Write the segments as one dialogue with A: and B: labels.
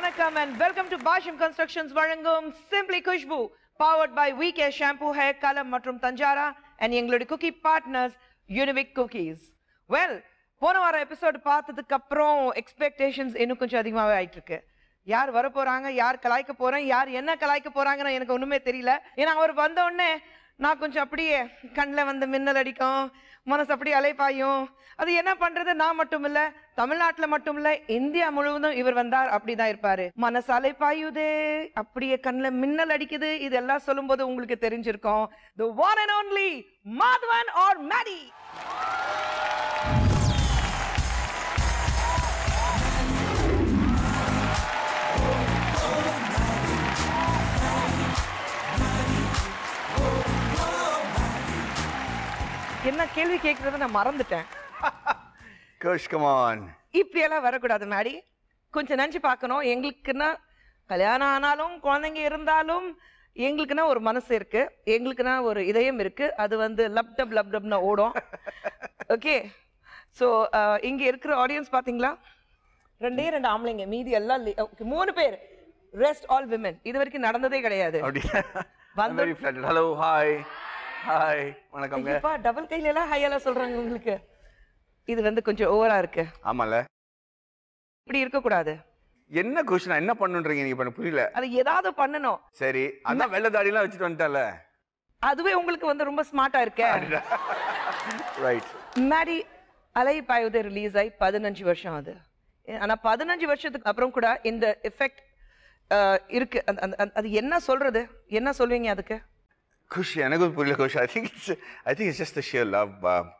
A: வணக்கம் and welcome to Basham constructions வழங்கும் simply Khushbu powered by V K shampoo hair கலம் மற்றும் தஞ்சாரா அண்ட் எங்களுடைய cookie partners Unibic cookies well போன வாரம் எபிசோடு பார்த்ததுக்கு அப்புறம் எக்ஸ்பெக்டேஷன்ஸ் இன்னும் கொஞ்சம் அதிகமாகவே ஆயிட்டு இருக்கு யார் வர போறாங்க யார் கலாய்க்க போறேன் யார் என்ன கலாய்க்க போறாங்கன்னு எனக்கு ஒண்ணுமே தெரியல ஏன்னா அவர் வந்த உடனே நான் கொஞ்சம் அப்படியே கண்ணில் வந்து மின்னல் அடிக்கும் மனசு அப்படியே அலைப்பாயும் அது என்ன பண்றது நான் மட்டும் இல்ல தமிழ்நாட்டுல மட்டும் இல்ல இந்தியா முழுவதும் இவர் வந்தார் அப்படிதான் இருப்பாரு மனசு அலைப்பாயுதே அப்படியே கண்ணில் மின்னல் அடிக்குது இதெல்லாம் சொல்லும்போது உங்களுக்கு தெரிஞ்சிருக்கும் the one and only Madhavan or Maddy என்ன கேள்வி கேட்கறத நான் மறந்துட்டேன்
B: Kush, come on.
A: இப்படியெல்லாம் வரக்கூடாது மேடி கொஞ்சம் நினச்சி பார்க்கணும் எங்களுக்குன்னா கல்யாணம் ஆனாலும் குழந்தைங்க இருந்தாலும் எங்களுக்குன்னா ஒரு மனசு இருக்கு எங்களுக்குன்னா ஒரு இதயம் இருக்கு அது வந்து லப் டப் லப் டப்னு ஓடும் ஓகே ஸோ இங்க இருக்கிற ஆடியன்ஸ் பாத்தீங்களா ரெண்டே ரெண்டு ஆம்பளைங்க மீதி எல்லாம் li- okay, மூணு பேர் ரெஸ்ட் ஆல் விமன் இது வரைக்கும் நடந்ததே கிடையாது
B: அப்படி I'm
A: வந்து-
B: very flattered. Hello, hi. Hi. வணக்கம்ங்க
A: ஐயப்பா டபுள் கையில எல்லாம் ஹையெல்லாம் சொல்றாங்க உங்களுக்கு இது வந்து கொஞ்சம் ஓவரா இருக்கு
B: ஆமால
A: இப்படி இருக்கக்கூடாது
B: என்ன கொஸ்டின் என்ன பண்ணுன்றீங்க நீங்க பண்ண புரியல
A: அது ஏதாவது பண்ணணும்
B: சரி அதான் வெள்ளை தாடிலாம் வச்சுட்டு வந்துட்டல
A: அதுவே உங்களுக்கு வந்து ரொம்ப ஸ்மார்ட்டா இருக்க
B: ரைட்
A: மேரி அலை பாயுதே ரிலீஸ் ஆகி பதினஞ்சு வருஷம் அது ஆனா பதினஞ்சு வருஷத்துக்கு அப்புறம் கூட இந்த எஃபெக்ட் இருக்கு அந்த- அந்த- அந்த- அது என்ன சொல்றது என்ன சொல்வீங்க அதுக்கு
B: குஷ் எனக்கும் புரியல Khush I think it's I think it's just sheer love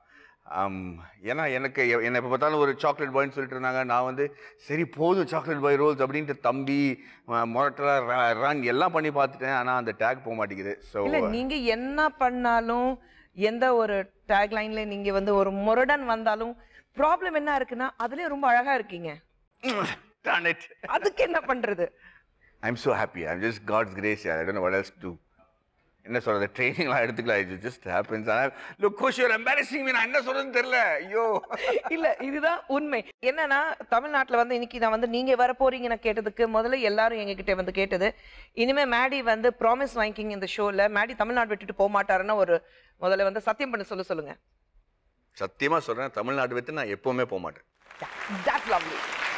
B: ஏன்னா எனக்கு எ- என்னை எப்போ பார்த்தாலும் ஒரு சாக்லேட் பாய்னு சொல்லிட்டு இருந்தாங்க நான் வந்து சரி போதும் சாக்லேட் பாய் ரோல்ஸ் அப்படின்ட்டு தம்பி மொரட்டலா ரன் எல்லாம் பண்ணி பார்த்துட்டேன் ஆனால் அந்த டேக் போக மாட்டேங்குது ஸோ
A: இல்ல நீங்க என்ன பண்ணாலும் எந்த ஒரு டேக் லைன்ல நீங்க வந்து ஒரு முரடன் வந்தாலும் ப்ராப்ளம் என்ன இருக்குன்னா அதுலயும் ரொம்ப அழகா இருக்கீங்க
B: darn it
A: அதுக்கு என்ன பண்றது
B: I'm so happy I'm just God's grace I don't what else to என்ன சொல்றது ட்ரைனிங்லாம் எடுத்துக்கலாம் இது just happens look Khush your embarrassing me நான் என்ன சொல்றதுன்னு தெரியல ஐயோ
A: இல்ல இதுதான் உண்மை என்னன்னா தமிழ்நாட்டுல வந்து இன்னைக்கு நான் வந்து நீங்க வர போறீங்கன்னு கேட்டதுக்கு முதல்ல எல்லாரும் எங்ககிட்ட வந்து கேட்டது இனிமே மேடி வந்து ப்ராமிஸ் வாங்கிக்கிங்க இந்த ஷோல மேடி தமிழ்நாடு விட்டுட்டு போக மாட்டாருன்னு ஒரு முதல்ல வந்து சத்தியம் பண்ண சொல்ல சொல்லுங்க
B: சத்தியமா சொல்றேன் தமிழ்நாடு விட்டு நான் எப்பவுமே போக மாட்டேன்
A: That's lovely.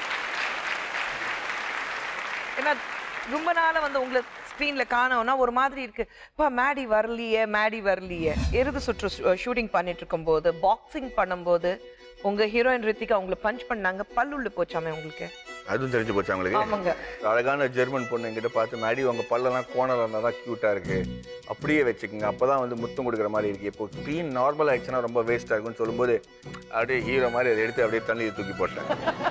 A: ஏன்னா ரொம்ப நாளா வந்து உங்களை ஸ்க்ரீன்ல காணோம்னா ஒரு மாதிரி இருக்கு பா மேடி வரலையே மேடி வரலையே எருது சுற்று ஷூட்டிங் பண்ணிட்டு இருக்கும்போது பாக்ஸிங் பண்ணும்போது உங்க ஹீரோயின் ரித்திகா உங்களை பஞ்ச் பண்ணாங்க பல்லுள்ள போச்சாமே உங்களுக்கு
B: அதுவும் தெரிஞ்சு போச்சு அவங்களுக்கு
A: ஆமாங்க
B: அழகான ஜெர்மன் பொண்ணு என்கிட்ட பார்த்து மேடி உங்க பல்லெல்லாம் கோணல் இருந்தால் தான் க்யூட்டா இருக்கு அப்படியே வச்சுக்கோங்க அப்பதான் வந்து முத்தம் கொடுக்குற மாதிரி இருக்கு இப்போ ஸ்க்ரீன் நார்மல் ஆயிடுச்சுன்னா ரொம்ப வேஸ்டா இருக்கும்னு சொல்லும்போது அப்படியே ஹீரோ மாதிரி அதை எடுத்து அப்படியே தண்ணியை தூக்கி போட்டேன்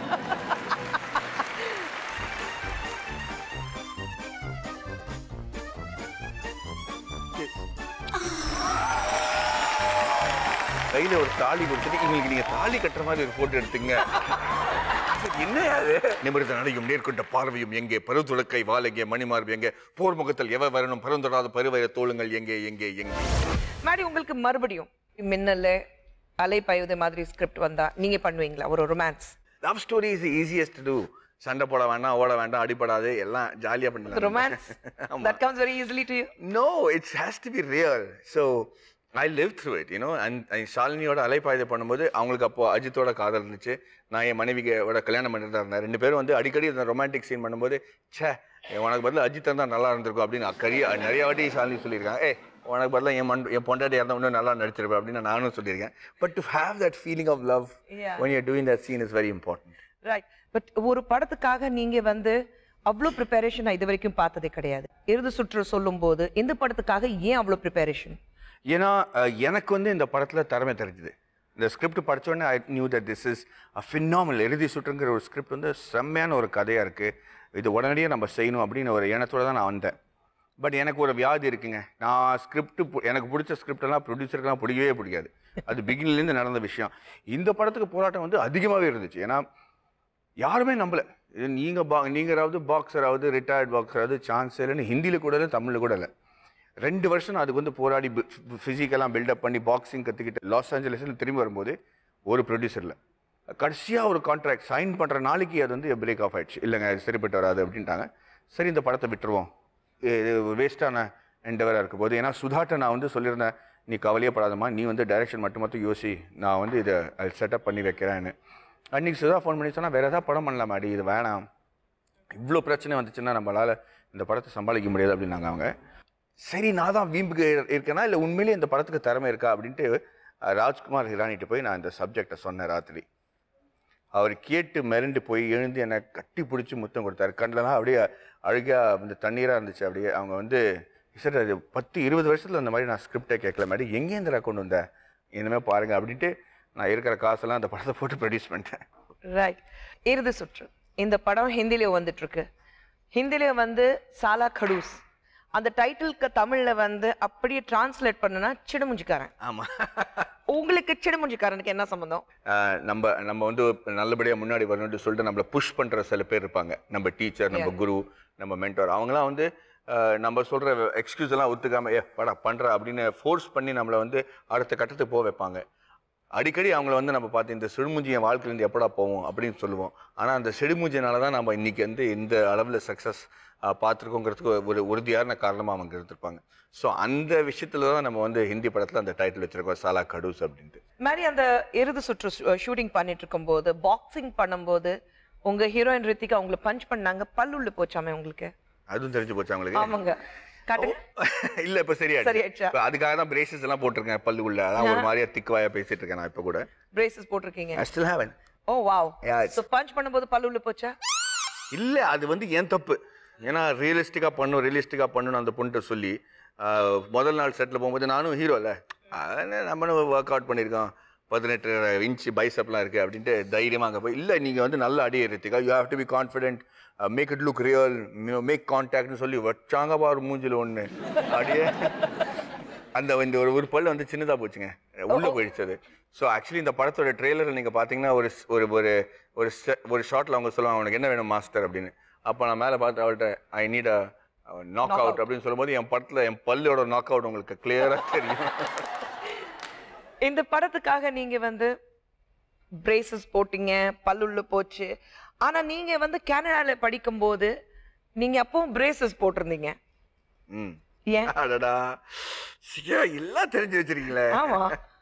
B: கையில ஒரு தாலி கொடுத்துட்டு இவங்களுக்கு நீங்க தாலி கட்டுற மாதிரி ஒரு போட்டோ எடுத்துங்க என்ன அது நிமிர்ந்த நடையும் நேர்கொண்ட பார்வையும் எங்கே பருதுளக்கை வால் எங்கே மணிமார்பு எங்கே போர் முகத்தில் எவ வரணும் பருந்தொடாத பருவய தோளுங்கள் எங்கே எங்கே எங்கே
A: மேடி உங்களுக்கு மறுபடியும் மின்னல்ல அலை பாயுதே மாதிரி ஸ்கிரிப்ட் வந்தா நீங்க பண்ணுவீங்களா ஒரு romance
B: love story is easiest to சண்டை போட வேண்டாம் ஓட வேண்டாம் அடிபடாது எல்லாம் ஜாலியா பண்ணலாம்
A: romance that comes very easily to you
B: no it's has to be real so I live through it you know and ஷாலினியோட அலைப்பாயுதை பண்ணும்போது அவங்களுக்கு அப்போ அஜித்தோட காதல் இருந்துச்சு நான் என் மனைவியோட கல்யாணம் பண்ணிட்டு தான் இருந்தேன் ரெண்டு பேரும் வந்து அடிக்கடி இந்த ரொமான்டிக் சீன் பண்ணும்போது ச்சே உனக்கு பதில் அஜித் தான் நல்லா இருந்திருக்கும் அப்படின்னு கரிய நிறைய வாட்டி ஷாலினி சொல்லியிருக்காங்க ஏ உனக்கு பதிலாக என் மண் என் பொண்டாட்டி இருந்தால் இன்னும் நல்லா நடிச்சிருப்பேன் அப்படின்னு நானும் சொல்லியிருக்கேன் but to have that feeling of love
A: Yeah.
B: when you're doing that scene is very important
A: right but ஒரு படத்துக்காக நீங்க வந்து அவ்வளோ ப்ரிப்பரேஷன் நான் இது வரைக்கும் பார்த்ததே கிடையாது இறுதி சுற்று சொல்லும்போது இந்த படத்துக்காக ஏன் அவ்வளோ ப்ரிப்பரேஷன்
B: ஏன்னா அஹ், எனக்கு வந்து இந்த படத்தில் திறமை தெரிஞ்சுது இந்த ஸ்கிரிப்ட் படித்தோடனே I knew that this is a phenomenal எழுதி சுற்றுங்கிற ஒரு ஸ்கிரிப்ட் வந்து செம்மையான ஒரு கதையாக இருக்குது இது உடனடியாக நம்ம செய்யணும் அப்படின்னு ஒரு எண்ணத்தோட தான் நான் வந்தேன் பட் எனக்கு ஒரு வியாதி இருக்குங்க நான் ஸ்கிரிப்ட் எனக்கு பிடிச்ச ஸ்கிரிப்டெல்லாம் ப்ரொடியூசருக்கெல்லாம் பிடிக்கவே பிடிக்காது அது பிகினிலேருந்து நடந்த விஷயம் இந்த படத்துக்கு போராட்டம் வந்து அதிகமாகவே இருந்துச்சு ஏன்னா யாருமே நம்பல இது நீங்கள் பா நீங்களாவது பாக்ஸராவது ரிட்டையர்ட் பாக்ஸராவது சான்ஸ் இல்லைன்னு ஹிந்தியில் கூட இல்லை தமிழில் கூட இல்லை ரெண்டு வருஷம் நான் அதுக்கு வந்து போராடி ஃபிசிக்கலாக பில்டப் பண்ணி பாக்ஸிங் கற்றுக்கிட்டு லாஸ் ஏஞ்சலஸ்ல திரும்பி வரும்போது ஒரு ப்ரொடியூசர் இல்லை கடைசியாக ஒரு கான்ட்ராக்ட் சைன் பண்ணுற நாளைக்கு அது வந்து பிரேக் ஆஃப் ஆயிடுச்சு இல்லைங்க இது சரிப்பட்டு வராது அப்படின்ட்டாங்க சரி இந்த படத்தை விட்டுருவோம் இது வேஸ்ட்டான எண்டவராக இருக்க போது ஏன்னா சுதாட்ட நான் வந்து சொல்லியிருந்தேன் நீ கவலையே படாதம்மா நீ வந்து டைரக்ஷன் மட்டும் மட்டும் யோசி நான் வந்து இதை செட்டப் பண்ணி வைக்கிறேன்னு அன்றைக்கி சுதா ஃபோன் பண்ணி சொன்னால் வேறு ஏதாவது படம் பண்ணலாமாடி இது வேணாம் இவ்வளோ பிரச்சனை வந்துச்சுன்னா நம்மளால் இந்த படத்தை சமாளிக்க முடியாது அப்படின்னாங்க அவங்க சரி நான் தான் வீம்புக்கு இரு- இருக்கேனா இல்லை உண்மையிலேயே இந்த படத்துக்கு திறமை இருக்கா அப்படின்ட்டு அஹ், ராஜ்குமார் ஹிரானிட்டு போய் நான் இந்த சப்ஜெக்டை சொன்னேன் ராத்திரி அவர் கேட்டு மிரண்டு போய் எழுந்து என்னை கட்டி பிடிச்சி முத்தம் கொடுத்தாரு கண்ணிலலாம் அப்படியே அழுகாக இந்த தண்ணீராக இருந்துச்சு அப்படியே அவங்க வந்து சார் அது பத்து இருபது வருஷத்தில் அந்த மாதிரி நான் ஸ்கிரிப்டை கேட்கல மாதிரி எங்கேருந்துடா கொண்டு வந்தேன் இனிமேல் பாருங்கள் அப்படின்ட்டு நான் இருக்கிற காசெல்லாம் அந்த படத்தை போட்டு ப்ரொடியூஸ் பண்ணிட்டேன்
A: ரைட் இறுதி சுற்று இந்த படம் ஹிந்திலேயே வந்துட்டு இருக்கு ஹிந்திலேயே வந்து சாலா கடூஸ் அந்த டைட்டிலுக்கு தமிழ்ல வந்து அப்படியே டிரான்ஸ்லேட் பண்ணுனா சிடுமுஞ்சிக்காரன்
B: ஆமாம்
A: உங்களுக்கு சிடுமுஞ்சிக்காரனுக்கு என்ன சம்பந்தம்
B: ஆஹ் நம்ம நம்ம வந்து நல்லபடியாக முன்னாடி வரணும்னு சொல்லிட்டு நம்மளை புஷ் பண்ணுற சில பேர் இருப்பாங்க நம்ம டீச்சர் நம்ம குரு நம்ம மென்டர் அவங்களாம் வந்து ஆஹ் நம்ம சொல்கிற எக்ஸ்கியூஸ் எல்லாம் ஒத்துக்காம ஏ படா பண்ணுற அப்படின்னு ஃபோர்ஸ் பண்ணி நம்மளை வந்து அடுத்த கட்டத்துக்கு போக வைப்பாங்க அடிக்கடி அவங்கள வந்து நம்ம பார்த்து இந்த செடுமூஞ்சி என் வாழ்க்கையிலேருந்து எப்படா போவோம் அப்படின்னு சொல்லுவோம் ஆனால் அந்த செடுமூஞ்சினால தான் நம்ம இன்னைக்கு வந்து இந்த அளவில் சக்ஸஸ் பார்த்துருக்கோங்கிறதுக்கு ஒரு உறுதியான காரணமாக அவங்க இருந்திருப்பாங்க ஸோ அந்த விஷயத்துல தான் நம்ம வந்து ஹிந்தி படத்தில் அந்த டைட்டில் வச்சிருக்கோம் சாலா கடூஸ் அப்படின்ட்டு
A: மாதிரி அந்த இறுதி சுற்று ஷூட்டிங் பண்ணிட்டு இருக்கும்போது பாக்ஸிங் பண்ணும்போது உங்க ஹீரோயின் ரித்திகா உங்களை பஞ்ச் பண்ணாங்க பல்லுள்ள போச்சாமே உங்களுக்கு
B: அதுவும் தெரிஞ்சு போச்சு அவங்களுக்கு
A: ஆமாங்க காட்டுங்க
B: இல்ல இப்ப சரியாயிடுச்சு
A: சரியாயிடுச்சா?
B: இப்ப அதுக்காக தான் பிரேசஸ் எல்லாம் போட்டிருக்கேன் பல்லு உள்ள அதான் ஒரு மாதிரியா திக்குவாயா பேசிட்டு இருக்கேன் நான் இப்ப கூட
A: பிரேசஸ் போட்டிருக்கீங்க
B: I still have
A: oh wow
B: Yeah, it's-
A: so punch பண்ணும்போது பல்லுள்ள போச்சா
B: இல்ல அது வந்து ஏன் தப்பு ஏன்னா ரியலிஸ்டிக்கா பண்ணும் ரியலிஸ்டிக்கா பண்ணணும் அந்த பொண்ணுகிட்ட சொல்லி ஆஹ், முதல் நாள் செட்டில் போகும்போது நானும் ஹீரோ இல்ல அதனால நம்மளும் ஒர்க் அவுட் பண்ணியிருக்கோம் பதினெட்டு இன்ச்சு பைசப்லாம் இருக்கு அப்படின்ட்டு தைரியமா அங்கே போய் இல்லை நீங்கள் வந்து நல்ல அடி எடுத்துக்கா you have to be confident make it look real make கான்டாக்ட்னு சொல்லி வச்சாங்க பாரு மூஞ்சில ஒன்று அப்படியே அந்த இந்த ஒரு ஒரு பல்லு வந்து சின்னதாக போச்சுங்க உள்ளே போயிடுச்சு அது ஸோ ஆக்சுவலி இந்த படத்தோட ட்ரெய்லர் நீங்கள் பார்த்தீங்கன்னா ஒரு ஸ்- ஒரு ஒரு ஒரு se- ஒரு ஷார்ட்டில் அவங்க சொல்லுவாங்க உனக்கு என்ன வேணும் மாஸ்டர் அப்படின்னு அப்போ நான் மேலே பார்த்து அவள்கிட்ட I need a knock out அப்படின்னு சொல்லும்போது என் படத்தில் என் பல்லோட நாக் அவுட் உங்களுக்கு கிளியராக தெரியும்
A: இந்த படத்துக்காக நீங்க வந்து பிரேசஸ் போட்டீங்க பல்லுள்ள போச்சு ஆனா நீங்க வந்து கனடால படிக்கும்போது நீங்க அப்பவும் பிரேசஸ் போட்டிருந்தீங்க
B: ம்
A: ஏன்
B: அடடா சியா எல்லாம் தெரிஞ்சு வச்சிருக்கீங்களே
A: ஆமா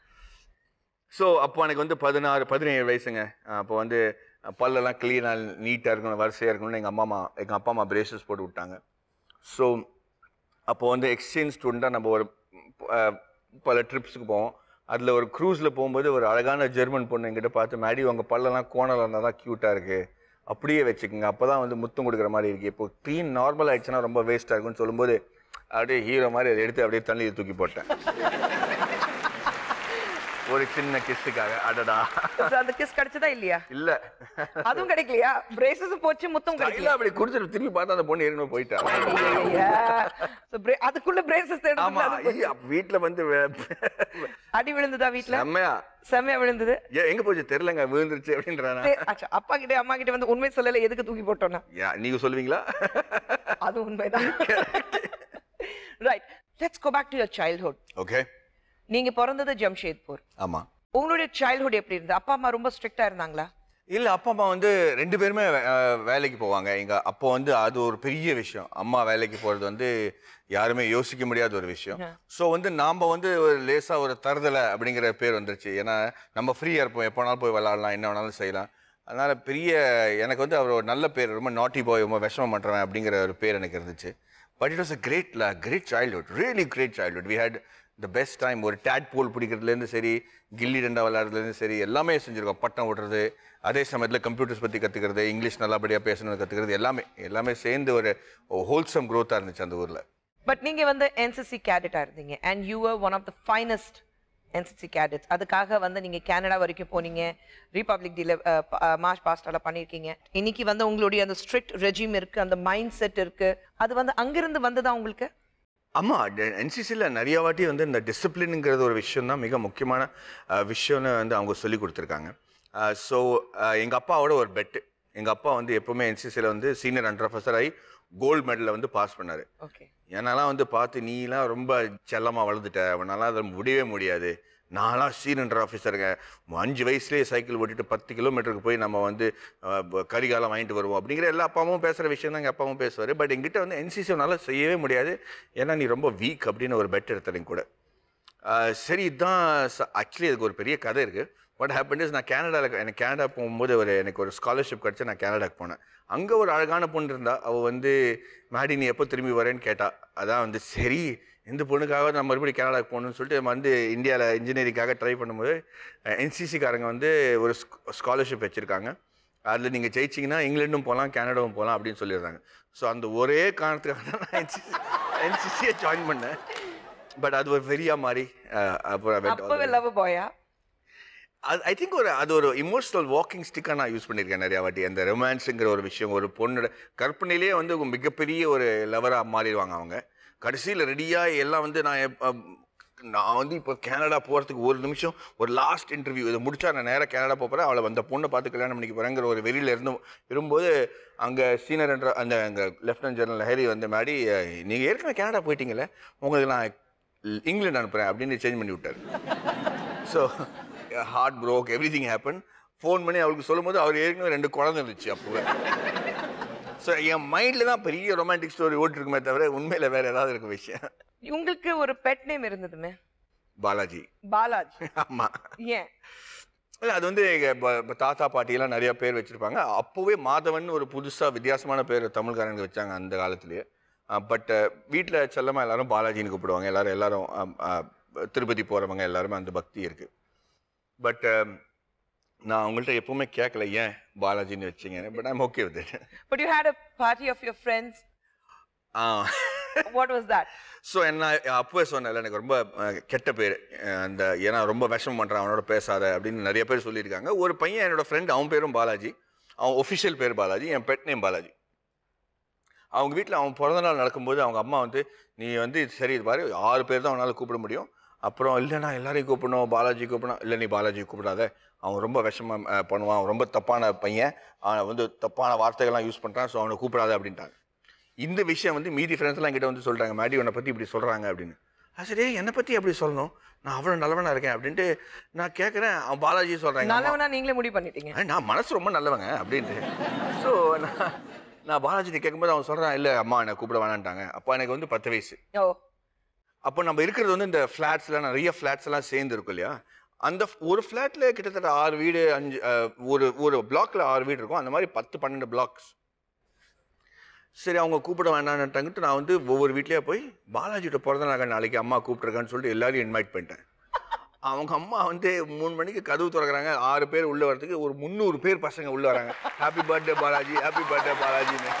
B: ஸோ அப்போ எனக்கு வந்து பதினாறு பதினேழு வயசுங்க அப்போ வந்து அஹ், பல்லெல்லாம் க்ளீனாக நீட்டாக இருக்கணும் வரிசையாக இருக்கணும்னு எங்கள் அம்மா அம்மா எங்கள் அப்பா அம்மா பிரேசஸ் போட்டு விட்டாங்க ஸோ அப்போ வந்து எக்ஸ்சேஞ்ச் ஸ்டூடெண்ட்டாக நம்ம ஒரு அஹ், பல ட்ரிப்ஸுக்கு போவோம் அதில் ஒரு க்ரூஸில் போகும்போது ஒரு அழகான ஜெர்மன் பொண்ணு எங்கிட்ட பார்த்து மேடி உங்கள் பல்லெல்லாம் கோணலாக இருந்தால் தான் க்யூட்டாக இருக்குது அப்படியே வச்சுக்கோங்க அப்போ தான் வந்து முத்தம் கொடுக்குற மாதிரி இருக்குது இப்போ க்ளீன் நார்மல் ஆயிடுச்சுன்னா ரொம்ப வேஸ்ட்டாக இருக்குன்னு சொல்லும்போது அப்படியே ஹீரோ மாதிரி அதை எடுத்து அப்படியே தண்ணியில் தூக்கி போட்டேன் ஒரு சின்ன கிஸ்ஸுக்காக அடடா
A: So, அந்த கிஸ் கிடைச்சதா இல்லையா
B: இல்ல
A: அதுவும் கிடைக்கலையா பிரேசஸ் போச்சு முத்தம்
B: இல்ல
A: கிடைக்கல
B: அப்படி குடிச்சிட்டு திரும்பி பார்த்தா அந்த பொண்ணு ஏற்கனவே போயிட்டா
A: So, bra- அதுக்குள்ள பிரேசஸ்
B: ஆமா ஐய, அப்ப வீட்ல வந்து வே-
A: அடி விழுந்ததா வீட்ல
B: செம்மையா
A: செம்மையா விழுந்தது
B: ஏ எங்க போச்சு தெரியலங்க விழுந்துருச்சு அப்படின்றானா
A: சரி, அச்சா, அப்பா கிட்ட அம்மா கிட்ட வந்து உண்மை சொல்லல எதுக்கு தூக்கி போட்டோம்னா
B: யா நீங்க சொல்லுவீங்களா
A: அது உண்மைதான் right let's go back to your childhood
B: okay
A: நீங்க பிறந்தது ஜம்ஷேத்பூர்
B: ஆமா
A: உங்களுடைய சைல்ட்ஹுட் எப்படி இருந்தது அப்பா அம்மா ரொம்ப ஸ்ட்ரிக்டா இருந்தாங்களா
B: இல்ல அப்பா அம்மா வந்து ரெண்டு பேருமே அஹ், வேலைக்கு போவாங்க எங்க அப்போ வந்து அது ஒரு பெரிய விஷயம் அம்மா வேலைக்கு போறது வந்து யாருமே யோசிக்க முடியாத ஒரு விஷயம் ஸோ வந்து நாம வந்து ஒரு லேசா ஒரு தருதலை அப்படிங்கிற பேர் வந்துருச்சு ஏன்னா நம்ம ஃப்ரீயா இருப்போம் எப்போ வேணாலும் போய் விளாடலாம் என்ன வேணாலும் செய்யலாம் அதனால பெரிய எனக்கு வந்து அவர் ஒரு நல்ல பேர் ரொம்ப நாட்டி போய் ரொம்ப விஷமம் பண்றவன் அப்படிங்கிற ஒரு பேர் எனக்கு இருந்துச்சு but it was a great great childhood really great childhood we had the best time ஒரு டேட் போல் பிடிக்கிறதுலேருந்து சரி கில்லி டண்டா விளையாடுறதுலேருந்து சரி எல்லாமே செஞ்சுருக்கோம் பட்டம் ஓட்டுறது அதே சமயத்தில் கம்ப்யூட்டர்ஸ் பற்றி கற்றுக்கிறது இங்கிலீஷ் நல்லபடியாக பேசணும் கற்றுக்கிறது எல்லாமே எல்லாமே சேர்ந்து ஒரு ஹோல்சம் க்ரோத்தாக இருந்துச்சு அந்த ஊரில்
A: பட் நீங்க வந்து என்சிசி கேடட்டா இருந்தீங்க and you are one of the finest NCC cadets அதுக்காக வந்து நீங்க கனடா வரைக்கும் போனீங்க ரிபப்ளிக் டேல மார்ச் பாஸ்டால பண்ணிருக்கீங்க இன்னைக்கு வந்து உங்களுடைய அந்த ஸ்ட்ரிக்ட் ரெஜிம் இருக்கு அந்த மைண்ட் செட் இருக்கு அது வந்து அங்கிருந்து வந்ததா உங்களுக்கு
B: ஆமாம் என்சிசியில் நிறைய வாட்டி வந்து இந்த டிசிப்ளினுங்கிறது ஒரு விஷயம் தான் மிக முக்கியமான அஹ், விஷயம்னு வந்து அவங்க சொல்லி கொடுத்துருக்காங்க ஸோ எங்கள் அப்பாவோட ஒரு பெட்டு எங்கள் அப்பா வந்து எப்போவுமே என்சிசியில் வந்து சீனியர் அண்டர் ஆஃபீஸர் ஆகி கோல்டு மெடலில் வந்து பாஸ் பண்ணார்
A: ஓகே
B: என்னெல்லாம் வந்து பார்த்து நீலாம் ரொம்ப செல்லமாக வளர்ந்துட்ட உன்னால அதை முடியவே முடியாது நான்லாம் சீனன்ற ஆஃபீஸருங்க அஞ்சு வயசுலேயே சைக்கிள் ஓட்டிட்டு பத்து கிலோமீட்டருக்கு போய் நம்ம வந்து அஹ், ப- கரிகாலம் வாங்கிட்டு வருவோம் அப்படிங்கிற எல்லா அப்பாவும் பேசுகிற விஷயம் தான் எங்கள் அப்பாவும் பேசுவார் பட் எங்கிட்ட வந்து என்சிசி உன்னால செய்யவே முடியாது ஏன்னா நீ ரொம்ப வீக் அப்படின்னு ஒரு பெட் எடுத்துறீங்க கூட ஆஹ் சரி இதுதான் ஆக்சுவலி அதுக்கு ஒரு பெரிய கதை இருக்குது வாட் ஹேப்பன் இஸ் நான் கனடாவில் எனக்கு கனடா போகும்போது ஒரு எனக்கு ஒரு ஸ்காலர்ஷிப் கிடச்சி நான் கனடாக்கு போனேன் அங்கே ஒரு அழகான பொண்ணு இருந்தா அவள் வந்து மேடி நீ எப்போ திரும்பி வரேன்னு கேட்டா அதான் வந்து சரி இந்த பொண்ணுக்காக நான் மறுபடியும் கனடாக்கு போகணும்னு சொல்லிட்டு நம்ம வந்து இந்தியாவில் இன்ஜினியரிங்காக ட்ரை பண்ணும்போது என்சிசிக்காரங்க வந்து ஒரு ஸ்காலர்ஷிப் வச்சுருக்காங்க அதில் நீங்கள் ஜெயிச்சிங்கன்னா இங்கிலாண்டும் போகலாம் கனடாவும் போகலாம் அப்படின்னு சொல்லிடுறாங்க ஸோ அந்த ஒரே காரணத்துக்காக தான் நான் என்சிசி என்சிசியை ஜாயின் பண்ணேன் பட் அது ஒரு வெறியா மாதிரி அஹ், அப்புறம் I went all the
A: அப்பவே
B: way.
A: லவ் பாயா
B: அது ஐ திங்க் ஒரு அது ஒரு இமோஷனல் வாக்கிங் ஸ்டிக்காக நான் யூஸ் பண்ணியிருக்கேன் நிறையா வாட்டி அந்த ரொமான்ஸுங்கிற ஒரு விஷயம் ஒரு பொண்ணோட கற்பனையிலேயே வந்து ஒரு மிகப்பெரிய ஒரு லவராக மாறிடுவாங்க அவங்க கடைசியில் ரெடியாக எல்லாம் வந்து நான் எப்ப- அம், நான் வந்து இப்போ கனடா போகிறதுக்கு ஒரு நிமிஷம் ஒரு லாஸ்ட் இன்டர்வியூ இதை முடிச்சா நான் நேராக கனடா போகிறேன் அவளை அந்த பொண்ணை பார்த்து கல்யாணம் பண்ணிக்க போகிறேங்கிற ஒரு வெறியில் இருந்து வரும்போது அங்கே சீனியர் என்ற அந்த அங்கே லெஃப்டினன்ட் ஜெனரல் ஹேரி வந்து மாடி நீங்கள் ஏற்கனவே கனடா போயிட்டீங்களே உங்களுக்கு நான் இங்கிலாந்து அனுப்புகிறேன் அப்படின்னு சேஞ்ச் பண்ணி விட்டார் so heart broke everything happen phone பண்ணி அவருக்கு சொல்லும்போது அவர் ஏற்கனவே ரெண்டு குழந்தை இருந்துச்சு அப்போவே ஸோ என் மைண்டில் தான் பெரிய ரொமான்டிக் ஸ்டோரி ஓட்டிருக்குமே தவிர உண்மையில் வேறு ஏதாவது இருக்க விஷயம்
A: உங்களுக்கு ஒரு பெட் நேம் இருந்ததுமே
B: பாலாஜி
A: பாலாஜி
B: ஆமாம்
A: ஏன்
B: இல்லை அது வந்து எங்கள் ப- ப- தாத்தா பாட்டியெல்லாம் நிறைய பேர் வச்சுருப்பாங்க அப்போவே மாதவன் ஒரு புதுசாக வித்தியாசமான பேர் தமிழ்காரங்க வச்சாங்க அந்த காலத்துலேயே பட் வீட்டில் செல்லமாக எல்லாரும் பாலாஜின்னு கூப்பிடுவாங்க எல்லாரும் எல்லாரும் அம், அ, திருப்பதி போகிறவங்க எல்லாருமே அந்த பக்தி இருக்குது பட் நான் அவங்கள்ட்ட எப்பவுமே கேட்கல ஏன் பாலாஜின்னு வச்சிங்க but I'm okay with
A: but you had a party of your friends
B: ah
A: what was that
B: so என்ன அப்போவே சொன்னேன்ல எனக்கு ரொம்ப அஹ், கெட்ட பேர் அஹ், அந்த ஏன்னா ரொம்ப விஷமம் பண்ணுறான் அவனோட பேசாத அப்படின்னு நிறைய பேர் சொல்லியிருக்காங்க ஒரு பையன் என்னோட ஃப்ரெண்ட் அவன் பேரும் பாலாஜி அவன் ஒஃபிஷியல் பேர் பாலாஜி என் பெட் நேம் பாலாஜி அவங்க வீட்டில் அவன் பிறந்த நாள் நடக்கும்போது அவங்க அம்மா வந்து நீ வந்து இது சரி இது பாரு ஆறு பேர் தான் அவனால் கூப்பிட முடியும் அப்புறம் இல்லைண்ணா எல்லாரையும் கூப்பிடணும் பாலாஜி கூப்பிடணும் இல்லை நீ பாலாஜி கூப்பிடாத அவன் ரொம்ப விஷமம் அஹ், பண்ணுவான் அவன் ரொம்ப தப்பான பையன் அவன் வந்து தப்பான வார்த்தைகள்லாம் யூஸ் பண்ணுறான் ஸோ அவனை கூப்பிடாத அப்படின்ட்டாங்க இந்த விஷயம் வந்து மீதி ஃப்ரெண்ட்ஸ்லாம் என்கிட்ட வந்து சொல்கிறாங்க மேடி உன்னை பற்றி இப்படி சொல்கிறாங்க அப்படின்னு அது சரி என்னை பற்றி எப்படி சொல்லணும் நான் அவ்வளோ நல்லவனா இருக்கேன் அப்படின்ட்டு நான் கேட்குறேன் அவன் பாலாஜி சொல்கிறாங்க
A: நல்லவனா நீங்களே முடிவு பண்ணிட்டீங்க
B: நான் மனசு ரொம்ப நல்லவங்க அப்படின்ட்டு ஸோ நான் நான் பாலாஜி கேட்கும்போது அவன் சொல்கிறான் இல்லை அம்மா என்னை கூப்பிட வேணான்ட்டாங்க அப்போ எனக்கு வந்து பத்து வயசு
A: ஓ
B: அப்போ நம்ம இருக்கிறது வந்து இந்த ஃப்ளாட்ஸ்லாம் நிறைய ஃப்ளாட்ஸ் எல்லாம் சேர்ந்து இருக்கும் இல்லையா அந்த f- ஒரு ஃப்ளாட்ல கிட்டத்தட்ட ஆறு வீடு அஞ்சு அஹ், ஒரு ஒரு பிளாக்ல ஆறு வீடு இருக்கும் அந்த மாதிரி பத்து பன்னெண்டு பிளாக்ஸ் சரி அவங்க கூப்பிட வேண்டான்ட்டாங்கிட்டு நான் வந்து ஒவ்வொரு வீட்லயே போய் பாலாஜியோட பிறந்த நாள் நாளைக்கு அம்மா கூப்பிட்டுருக்கான்னு சொல்லிட்டு எல்லாரையும் இன்வைட் பண்ணிட்டேன் அவங்க அம்மா வந்து மூணு மணிக்கு கதவு திறக்கறாங்க ஆறு பேர் உள்ள வரதுக்கு ஒரு முந்நூறு பேர் பசங்க உள்ள வராங்க happy birthday Balaji happy birthday பாலாஜின்னு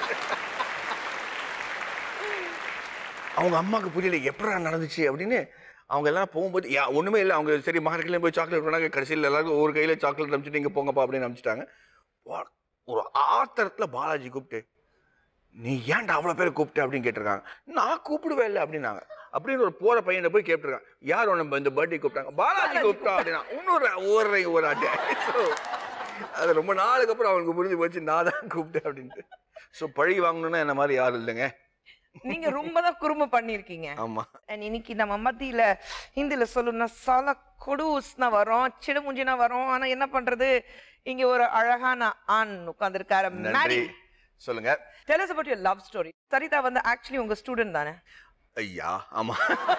B: அவங்க அம்மாவுக்கு புரியல எப்படா நடந்துச்சு அப்படின்னு அவங்க எல்லாம் போகும்போது யா ஒன்றுமே இல்லை அவங்க சரி மார்க்கெட்லேயும் போய் சாக்லேட் பண்ணாங்க கடைசியில் எல்லாருக்கும் ஒரு கையில் சாக்லேட் அனுப்பிச்சிட்டு இங்கே போங்கப்பா அப்படின்னு அனுப்பிச்சிட்டாங்க வா- ஒரு ஆத்திரத்தில் பாலாஜி கூப்பிட்டு நீ ஏன்டா அவ்வளோ பேர் கூப்பிட்டு அப்படின்னு கேட்டிருக்காங்க நான் கூப்பிடுவே இல்லை அப்படின்னாங்க அப்படின்னு ஒரு போகிற பையனை போய் கேட்டிருக்கான் யார் உன்னை இந்த பர்த்டே கூப்பிட்டாங்க பாலாஜி கூப்பிட்டா அப்படின்னா இன்னொரு ஒரு ஒரு ஆட்டு ஸோ அது ரொம்ப நாளுக்கு அப்புறம் அவனுக்கு புரிஞ்சு போச்சு நான் தான் கூப்பிட்டேன் அப்படின்ட்டு ஸோ பழி வாங்கணும்னா என்ன மாதிரி யாரும் இல்லைங்க
A: நீங்க ரொம்ப தான் குறும்பு பண்ணிருக்கீங்க
B: ஆமாம்
A: And இன்னைக்கு நம்ம மத்தியில ஹிந்தில சொல்லணும்னா சால கொடுஸ்னா வரும் சிடுமுஞ்சினா வரும் ஆனா என்ன பண்றது இங்க ஒரு அழகான ஆண் உட்கார்ந்திருக்காரு
B: நன்றி
A: மேரி
B: சொல்லுங்க
A: tell us about your love story சரிதா வந்து ஆக்சுவலி உங்க ஸ்டூடெண்ட் தானே
B: ஐயா ஆமா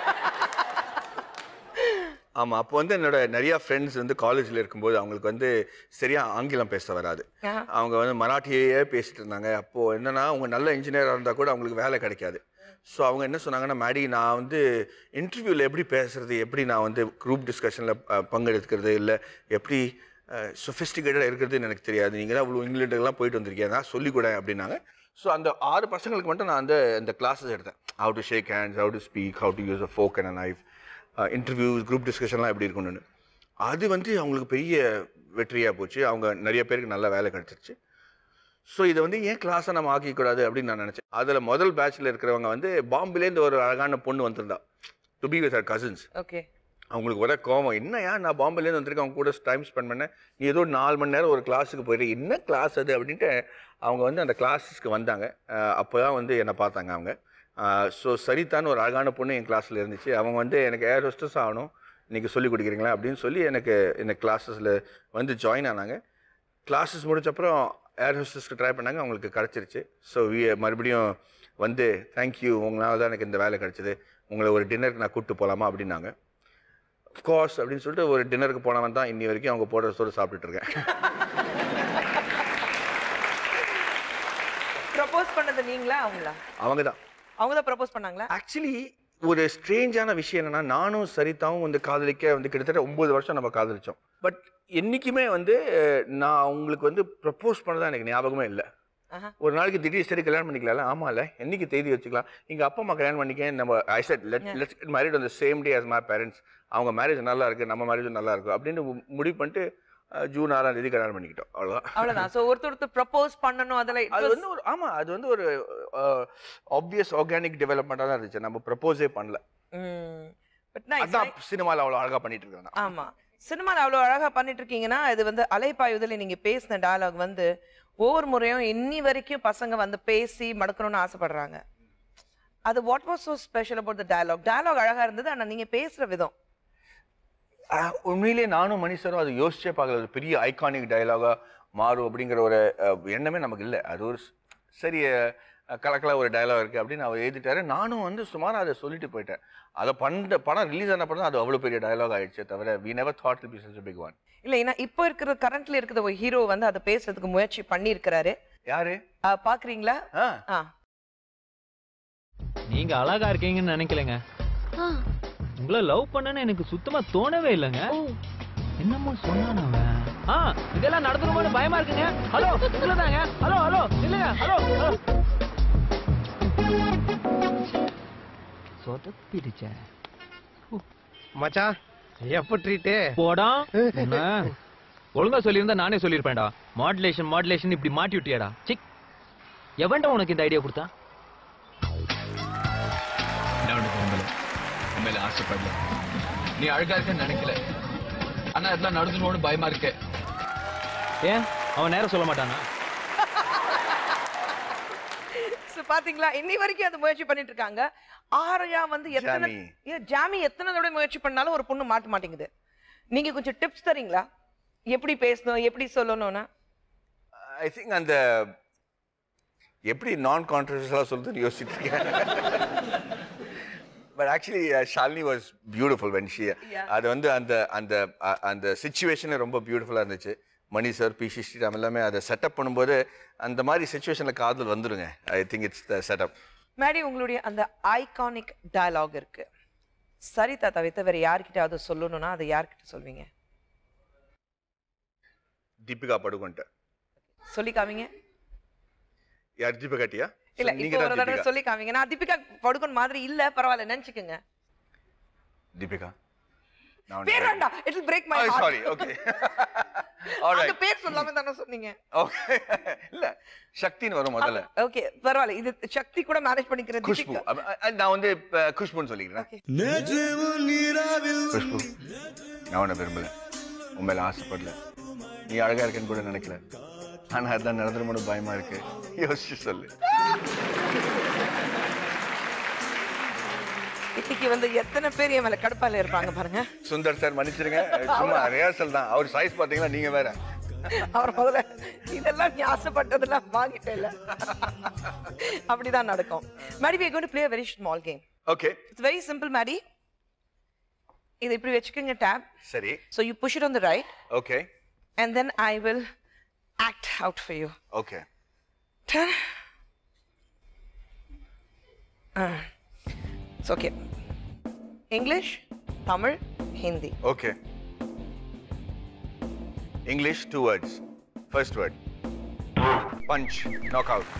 B: ஆமா அப்போ வந்து என்னோட நிறைய ஃப்ரெண்ட்ஸ் வந்து காலேஜில் இருக்கும்போது அவங்களுக்கு வந்து சரியா ஆங்கிலம் பேச வராது
A: ஆஹா.
B: அவங்க வந்து மராட்டியே பேசிட்டு இருந்தாங்க அப்போ என்னன்னா அவங்க நல்ல இன்ஜினியராக இருந்தால் கூட அவங்களுக்கு வேலை கிடைக்காது ஸோ அவங்க என்ன சொன்னாங்கன்னா மேடி நான் வந்து இன்டர்வியூவில் எப்படி பேசுறது எப்படி நான் வந்து குரூப் டிஸ்கஷனில் பங்கெடுக்கிறது இல்லை எப்படி சொஃபிஸ்டிகேட்டடாக இருக்கிறதுன்னு எனக்கு தெரியாது நீங்கள் தான் இவ்வளோ இங்கிலாண்டுக்கெல்லாம் போயிட்டு வந்திருக்கீங்க நான் சொல்லிக் கூட அப்படின்னாங்க ஸோ அந்த ஆறு பசங்களுக்கு மட்டும் நான் அந்த இந்த கிளாஸஸ் எடுத்தேன் how to shake hands how to speak how to use a fork and knife interviews group டிஸ்கஷன்லாம் எப்படி இருக்கணும்னு அது வந்து அவங்களுக்கு பெரிய வெற்றியாக போச்சு அவங்க நிறைய பேருக்கு நல்ல வேலை கிடச்சிருச்சு ஸோ இதை வந்து ஏன் கிளாஸை நம்ம ஆக்கிக்கூடாது அப்படின்னு நான் நினச்சேன் அதில் முதல் பேட்சில் இருக்கிறவங்க வந்து பாம்பேலேருந்து ஒரு அழகான பொண்ணு வந்திருந்தா to be with her cousins
A: okay
B: அவங்களுக்கு ஒரே கோவம் என்னையா நான் பாம்பேலேருந்து வந்திருக்கேன் அவங்க கூட டைம் ஸ்பெண்ட் பண்ணேன் நீ ஏதோ ஒரு நாலு மணி நேரம் ஒரு கிளாஸுக்கு போயிட்டு என்ன கிளாஸ் அது அப்படின்ட்டு அவங்க வந்து அந்த கிளாஸஸ்க்கு வந்தாங்க அப்போ தான் வந்து என்னை பார்த்தாங்க அவங்க ஸோ சரிதான்னு ஒரு அழகான பொண்ணு என் கிளாஸில் இருந்துச்சு அவங்க வந்து எனக்கு ஏர் ஹோஸ்டஸ் ஆகணும் இன்னைக்கு சொல்லி கொடுக்குறீங்களா அப்படின்னு சொல்லி எனக்கு இந்த கிளாஸஸில் வந்து ஜாயின் ஆனாங்க கிளாஸஸ் முடிச்சப்பறம் ஏர் ஹோஸ்டஸ்க்கு ட்ரை பண்ணாங்க அவங்களுக்கு கிடச்சிருச்சு ஸோ மறுபடியும் வந்து தேங்க்யூ உங்களால தான் எனக்கு இந்த வேலை கிடச்சிது உங்களை ஒரு டின்னருக்கு நான் கூப்பிட்டு போகலாமா அப்படின்னாங்க கோர்ஸ் அப்படின்னு சொல்லிட்டு ஒரு டின்னருக்கு போனவன் தான் இன்னி வரைக்கும் அவங்க போடுற சோறு சாப்பிட்டுட்டு இருக்கேன்
A: ப்ரப்போஸ் பண்ணது நீங்களா அவங்களா
B: அவங்க தான்
A: அவங்க தான் ப்ரப்போஸ் பண்ணாங்களா
B: ஆக்சுவலி ஒரு ஸ்ட்ரேஞ்சான விஷயம் என்னன்னா நானும் சரிதாவும் வந்து காதலிக்க வந்து கிட்டத்தட்ட ஒன்பது வருஷம் நம்ம காதலிச்சோம் பட் என்றைக்குமே வந்து அஹ், நான் அவங்களுக்கு வந்து ப்ரப்போஸ் பண்ணதா எனக்கு ஞாபகமே இல்லை
A: ஆஹா.
B: ஒரு நாளைக்கு திடீர் சரி கல்யாணம் பண்ணிக்கலாம்ல ஆமால என்னைக்கு தேதி வச்சுக்கலாம் எங்க அப்பா அம்மா கல்யாணம் பண்ணிக்க நம்ம I said let let's get married on the same day as my parents அவங்க மேரேஜ் நல்லா இருக்கு நம்ம மேரேஜும் நல்லா இருக்கும் அப்படின்னு மு- முடிவு பண்ணிட்டு அஹ், ஜூன் ஆறாம் தேதி கல்யாணம் பண்ணிக்கிட்டோம் அவ்வளோதான்
A: அவ்வளவுதான் சோ ஒருத்தர் ஒருத்தர் ப்ரப்போஸ் பண்ணணும் அதுல it
B: அது
A: was-
B: வந்து ஒரு ஆமா அது வந்து ஒரு ஆப்வியஸ் ஆர்கானிக் டெவலப்மெண்ட்டாக தான் இருந்துச்சு நம்ம ப்ரப்போஸே பண்ணல
A: ம் பட் நைஸ்
B: அதான் சினிமாவில் அவ்வளோ அழகா பண்ணிட்டு இருக்கேன் நான்.
A: ஆமா சினிமால அவ்வளவு அழகா பண்ணிட்டு இருக்கீங்கன்னா இது வந்து அலைப்பாயுதல நீங்க பேசின டயலாக் வந்து ஒவ்வொரு முறையும் இன்னி வரைக்கும் பசங்க வந்து பேசி மடக்கணும்னு ஆசைப்படுறாங்க அது what was so special about the dialogue dialogue அழகா இருந்தது ஆனா நீங்க பேசுற விதம்
B: அஹ், உண்மையிலேயே நானும் மனுஷரும் அது யோசிச்சே பார்க்கல ஒரு பெரிய ஐகானிக் டயலாகா மாறும் அப்படிங்கிற ஒரு அஹ், எண்ணமே நமக்கு இல்லை அது ஒரு ஸ்- சரி அஹ், கலக்கலா ஒரு டயலாக் இருக்கு அப்படின்னு அவர் எழுதிட்டாரு நானும் வந்து சுமார் அதை சொல்லிட்டு போயிட்டேன் அதை பண்ண படம் ரிலீஸ் ஆன படம் அது அவ்வளோ பெரிய டயலாக் ஆயிடுச்சே தவிர we never thought it be such a big one
A: இல்ல ஏன்னா இப்போ இருக்கிற கரண்ட்ல இருக்கிற ஒரு ஹீரோ வந்து அதை பேசுறதுக்கு முயற்சி பண்ணியிருக்கிறாரு
B: யாரு
A: அஹ், பாக்குறீங்களா
B: ஆ
A: ஆ
C: நீங்க அழகா இருக்கீங்கன்னு நினைக்கலங்க உங்களை லவ் பண்ணனு எனக்கு சுத்தமா தோணவே இல்லைங்க என்னமோ சொன்னான் அவன் ஆ இதெல்லாம் நடந்துருமோன்னு பயமா இருக்குங்க ஹலோ உங்களதாங்க ஹலோ ஹலோ இல்லைங்க ஹலோ ஹலோ சொதப்பிடுச்சே
D: மச்சான் எப்போ ட்ரீட்டு
C: போடா என்ன? ஒழுங்கா சொல்லியிருந்தா நானே சொல்லியிருப்பேன்டா மாடுலேஷன் மாடுலேஷன் இப்படி மாட்டி விட்டியாடா சிக் எவன்டா உனக்கு இந்த ஐடியா கொடுத்தா
E: நான் உனக்கு விரும்பல உன் மேல ஆசைப்படல நீ அழகா இருக்கன்னு நினைக்கல ஆனா அதெல்லாம் நடந்துருமோன்னு பயமா இருக்கு
C: ஏன் அவன் நேரம் சொல்ல மாட்டானா
A: So, பாத்தீங்களா இன்னி வரைக்கும் அது முயற்சி பண்ணிட்டு இருக்காங்க ஆரையா வந்து எத்தனை
B: ஜாமி.
A: ஏன் ஜாமி எத்தனை தடவை முயற்சி பண்ணாலும் ஒரு பொண்ணு மாட்ட மாட்டேங்குது நீங்க கொஞ்சம் டிப்ஸ் தரீங்களா எப்படி பேசணும் எப்படி சொல்லணும்னா
B: ஐ திங்க் அந்த எப்படி நான் கான்ட்ரவர்ஷியலாக சொல்றதுன்னு யோசிச்சுட்டு இருக்கேன் but actually Shalini was beautiful when she
A: Yeah.
B: அது வந்து அந்த அந்த அ- அந்த சுச்சுவேஷனே ரொம்ப பியூட்டிஃபுல்லாக இருந்துச்சு Mani sir P C Sriram எல்லாமே அதை செட்டப் பண்ணும்போது அந்த மாதிரி சுச்சுவேஷனில் காதல் வந்துருங்க I think it's the setup
A: Maddy உங்களுடைய அந்த ஐகானிக் டயலாக் இருக்கு சரிதா தவிர்த்து வேற யார்கிட்டயாவது சொல்லணும்னா அதை யார்கிட்ட சொல்வீங்க
B: தீபிகா படுகொன்ட்ட
A: சொல்லி காமிங்க
B: யார் தீபிகாட்டியா
A: இல்ல
B: நீங்க
A: இப்போ
B: தான்
A: ஒரு தடவை
B: தீபிகா
A: சொல்லி காமிங்க நான் தீபிகா படுகொன் மாதிரி இல்ல பரவாயில்ல நினைச்சுக்கோங்க
B: தீபிகா நான்
A: பேர் வேண்டாம் it will break my heart
B: sorry okay
A: அந்த
B: ஆல்ரைட்
A: பேர் சொல்லாம தானே சொன்னீங்க
B: ஓகே இல்ல சக்தின்னு வரும் முதல்ல
A: ஓகே பரவாயில்ல இது சக்தி கூட மேனேஜ் பண்ணிக்கிற
B: குஷ்பு
A: தீபிகா
B: அப்ப, அ, நான் வந்து இப்ப குஷ்புன்னு சொல்லிக்கிறேன் குஷ்பு நான் உன்னை விரும்பல உன் மேல ஆசைப்படல நீ அழகா இருக்கேன்னு கூட நினைக்கல ஆனா அதான் நடந்துருமோட பயமா இருக்கு யோசிச்சு சொல்லு
A: இன்னைக்கு வந்து எத்தனை பேர் என் மேல கடுப்பால இருப்பாங்க பாருங்க
B: சுந்தர் சார் மன்னிச்சிருங்க சும்மா ரிஹர்சல் தான் அவர் சைஸ் பாத்தீங்கன்னா நீங்க வேற
A: அவர் முதல்ல இதெல்லாம் நீ ஆசைப்பட்டதெல்லாம் வாங்கிட்டேல அப்படிதான் நடக்கும் Maddy we are going to play a very small game
B: okay
A: it's very simple Maddy இது இப்படி வச்சுக்கோங்க டேப்
B: சரி
A: so you push it on the right
B: okay
A: and then I will act out for you
B: okay
A: Turn. Uh, it's okay. English, Tamil, Hindi.
B: Okay English two words first word punch knock out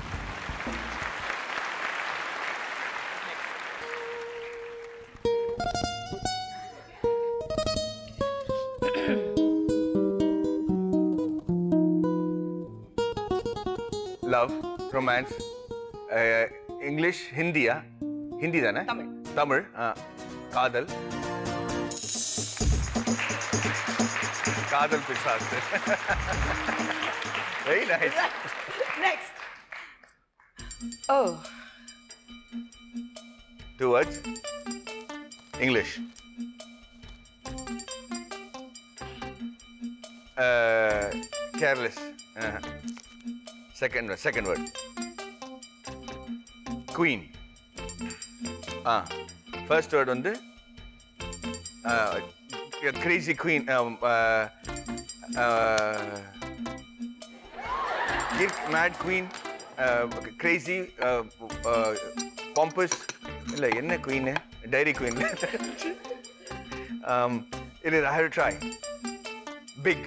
B: love romance English ஹிந்தியா ஹிந்தி தானே
A: Tamil.
B: Tamil ஆ, காதல் காதல் பிசாசு very nice
A: Next. Oh,
B: two words English careless second second word queen ஆ first word வந்து crazy queen mad queen crazy பாம்பஸ் இல்லை என்ன குவீனு டைரி குவீன் இது ஐ ஹவ் ட்ரை பிக்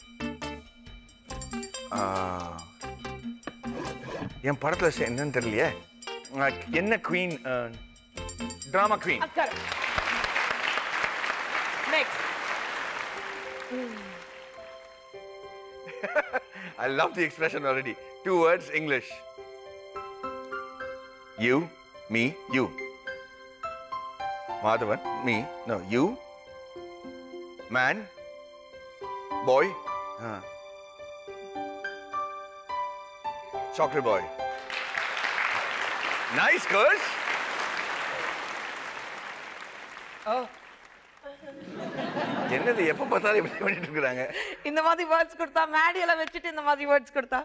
B: என் படத்தில் சே- என்னன்னு தெரியலையே அஹ், என்ன queen drama queen
A: correct. Next.
B: I love the expression already. Two words, English. You, me, you. Madhavan, me, no, you, man, boy, uh, chocolate boy. Nice, girls.
A: Oh.
B: என்னது எப்ப பார்த்தாலும் இப்படி பண்ணிட்டு இருக்கிறாங்க
A: இந்த மாதிரி வேர்ட்ஸ் கொடுத்தா மேடி எல்லாம் வச்சுட்டு இந்த மாதிரி வேர்ட்ஸ் கொடுத்தா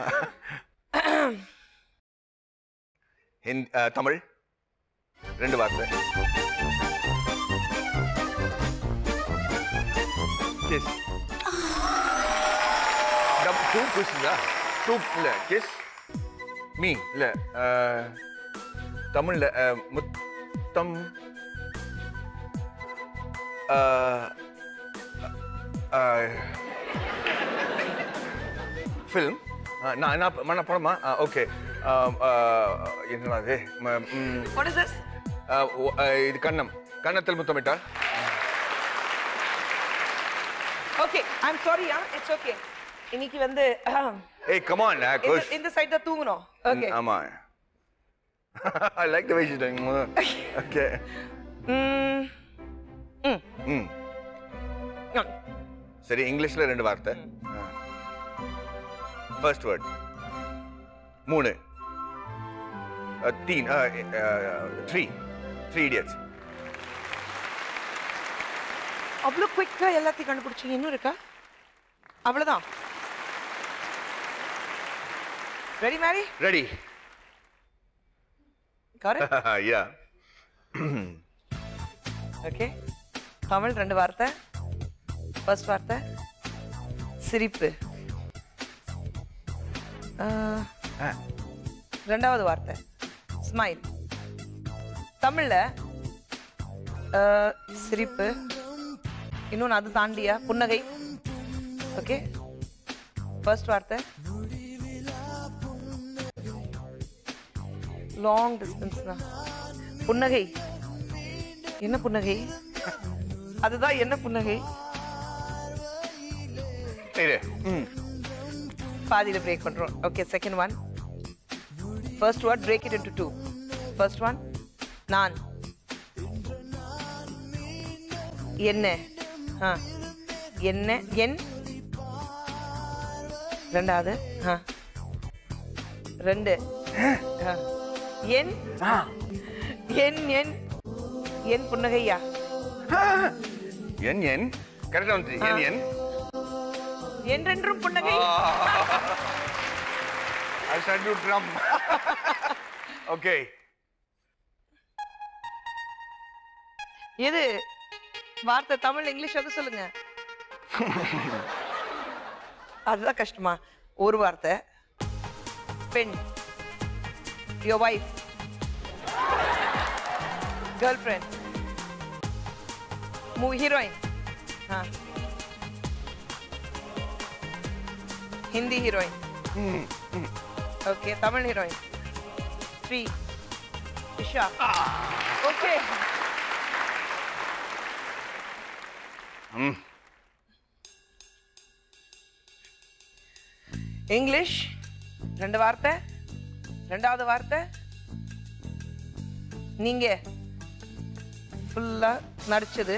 B: ஹிந்தி அஹ், தமிழ் ரெண்டு வார்த்தை கிஸ் டூ கொஸ்டின்ஸா டூ இல்ல கிஸ் மீ இல்ல அஹ், தமிழ்ல அஹ், முத்தம் ஃபில்ம் நான் என்ன மன படமா ஓகே என்னடா அது ம- ம்,
A: What is this?
B: அஹ், ஒ- அஹ், இது கண்ணம் கண்ணத்தில் முத்தமிட்டால்
A: Okay, I'm sorry, yeah, it's okay. இன்னைக்கு வந்து
B: ஏய் கமான்
A: இந்த
B: கோஷ்
A: இந்த சைடு தான் தூங்கணும் ஓகே
B: ஆமா I like the way she talking okay
A: ம் ம்
B: ம்
A: ம்.
B: சரி இங்கிலீஷ்ல ரெண்டு வார்த்தை ஃபர்ஸ்ட் வேர்ட் மூணு அஹ், தீன் த்ரீ த்ரீ இடியட்ஸ்
A: அவ்வளோ குயிக்கா எல்லாத்தையும் கண்டுபிடிச்சீங்க இன்னும் இருக்கா அவ்வளவுதான் ready Mary
B: ready
A: correct
B: yeah
A: okay தமிழ் ரெண்டு வார்த்தை ஃபர்ஸ்ட் வார்த்தை சிரிப்பு ஆஹ், ரெண்டாவது வார்த்தை ஸ்மைல் தமிழ்ல ஆஹ், சிரிப்பு இன்னொன்று அது தாண்டியா புன்னகை ஓகே ஃபர்ஸ்ட் வார்த்தை லாங் டிஸ்டன்ஸ் தான் புன்னகை என்ன புன்னகை அதுதான் என்ன புன்னகை
B: இரு ம்
A: பாதியில பிரேக் பண்றோம் okay second one first word break it into two first one நான் என்ன ஆ என்ன என் ரெண்டாவது ஆ ரெண்டு ஆ. என் என் என் என் புன்னகையா
B: என் என் கரெக்டாக வந்து என் என்
A: என்றென்றும் புன்னகை
B: I started to drum. okay.
A: எது வார்த்தை தமிழ் இங்கிலீஷ் எது சொல்லுங்க அதுதான் கஷ்டமா ஒரு வார்த்தை பெண் yo wife girl friend movie heroine ஆ Hindi heroine okay Tamil heroine Sri Isha okay
B: ம்
A: இங்கிலீஷ் ரெண்டு வார்த்தை ரெண்டாவது வார்த்தை நீங்க ஃபுல்லா நடிச்சது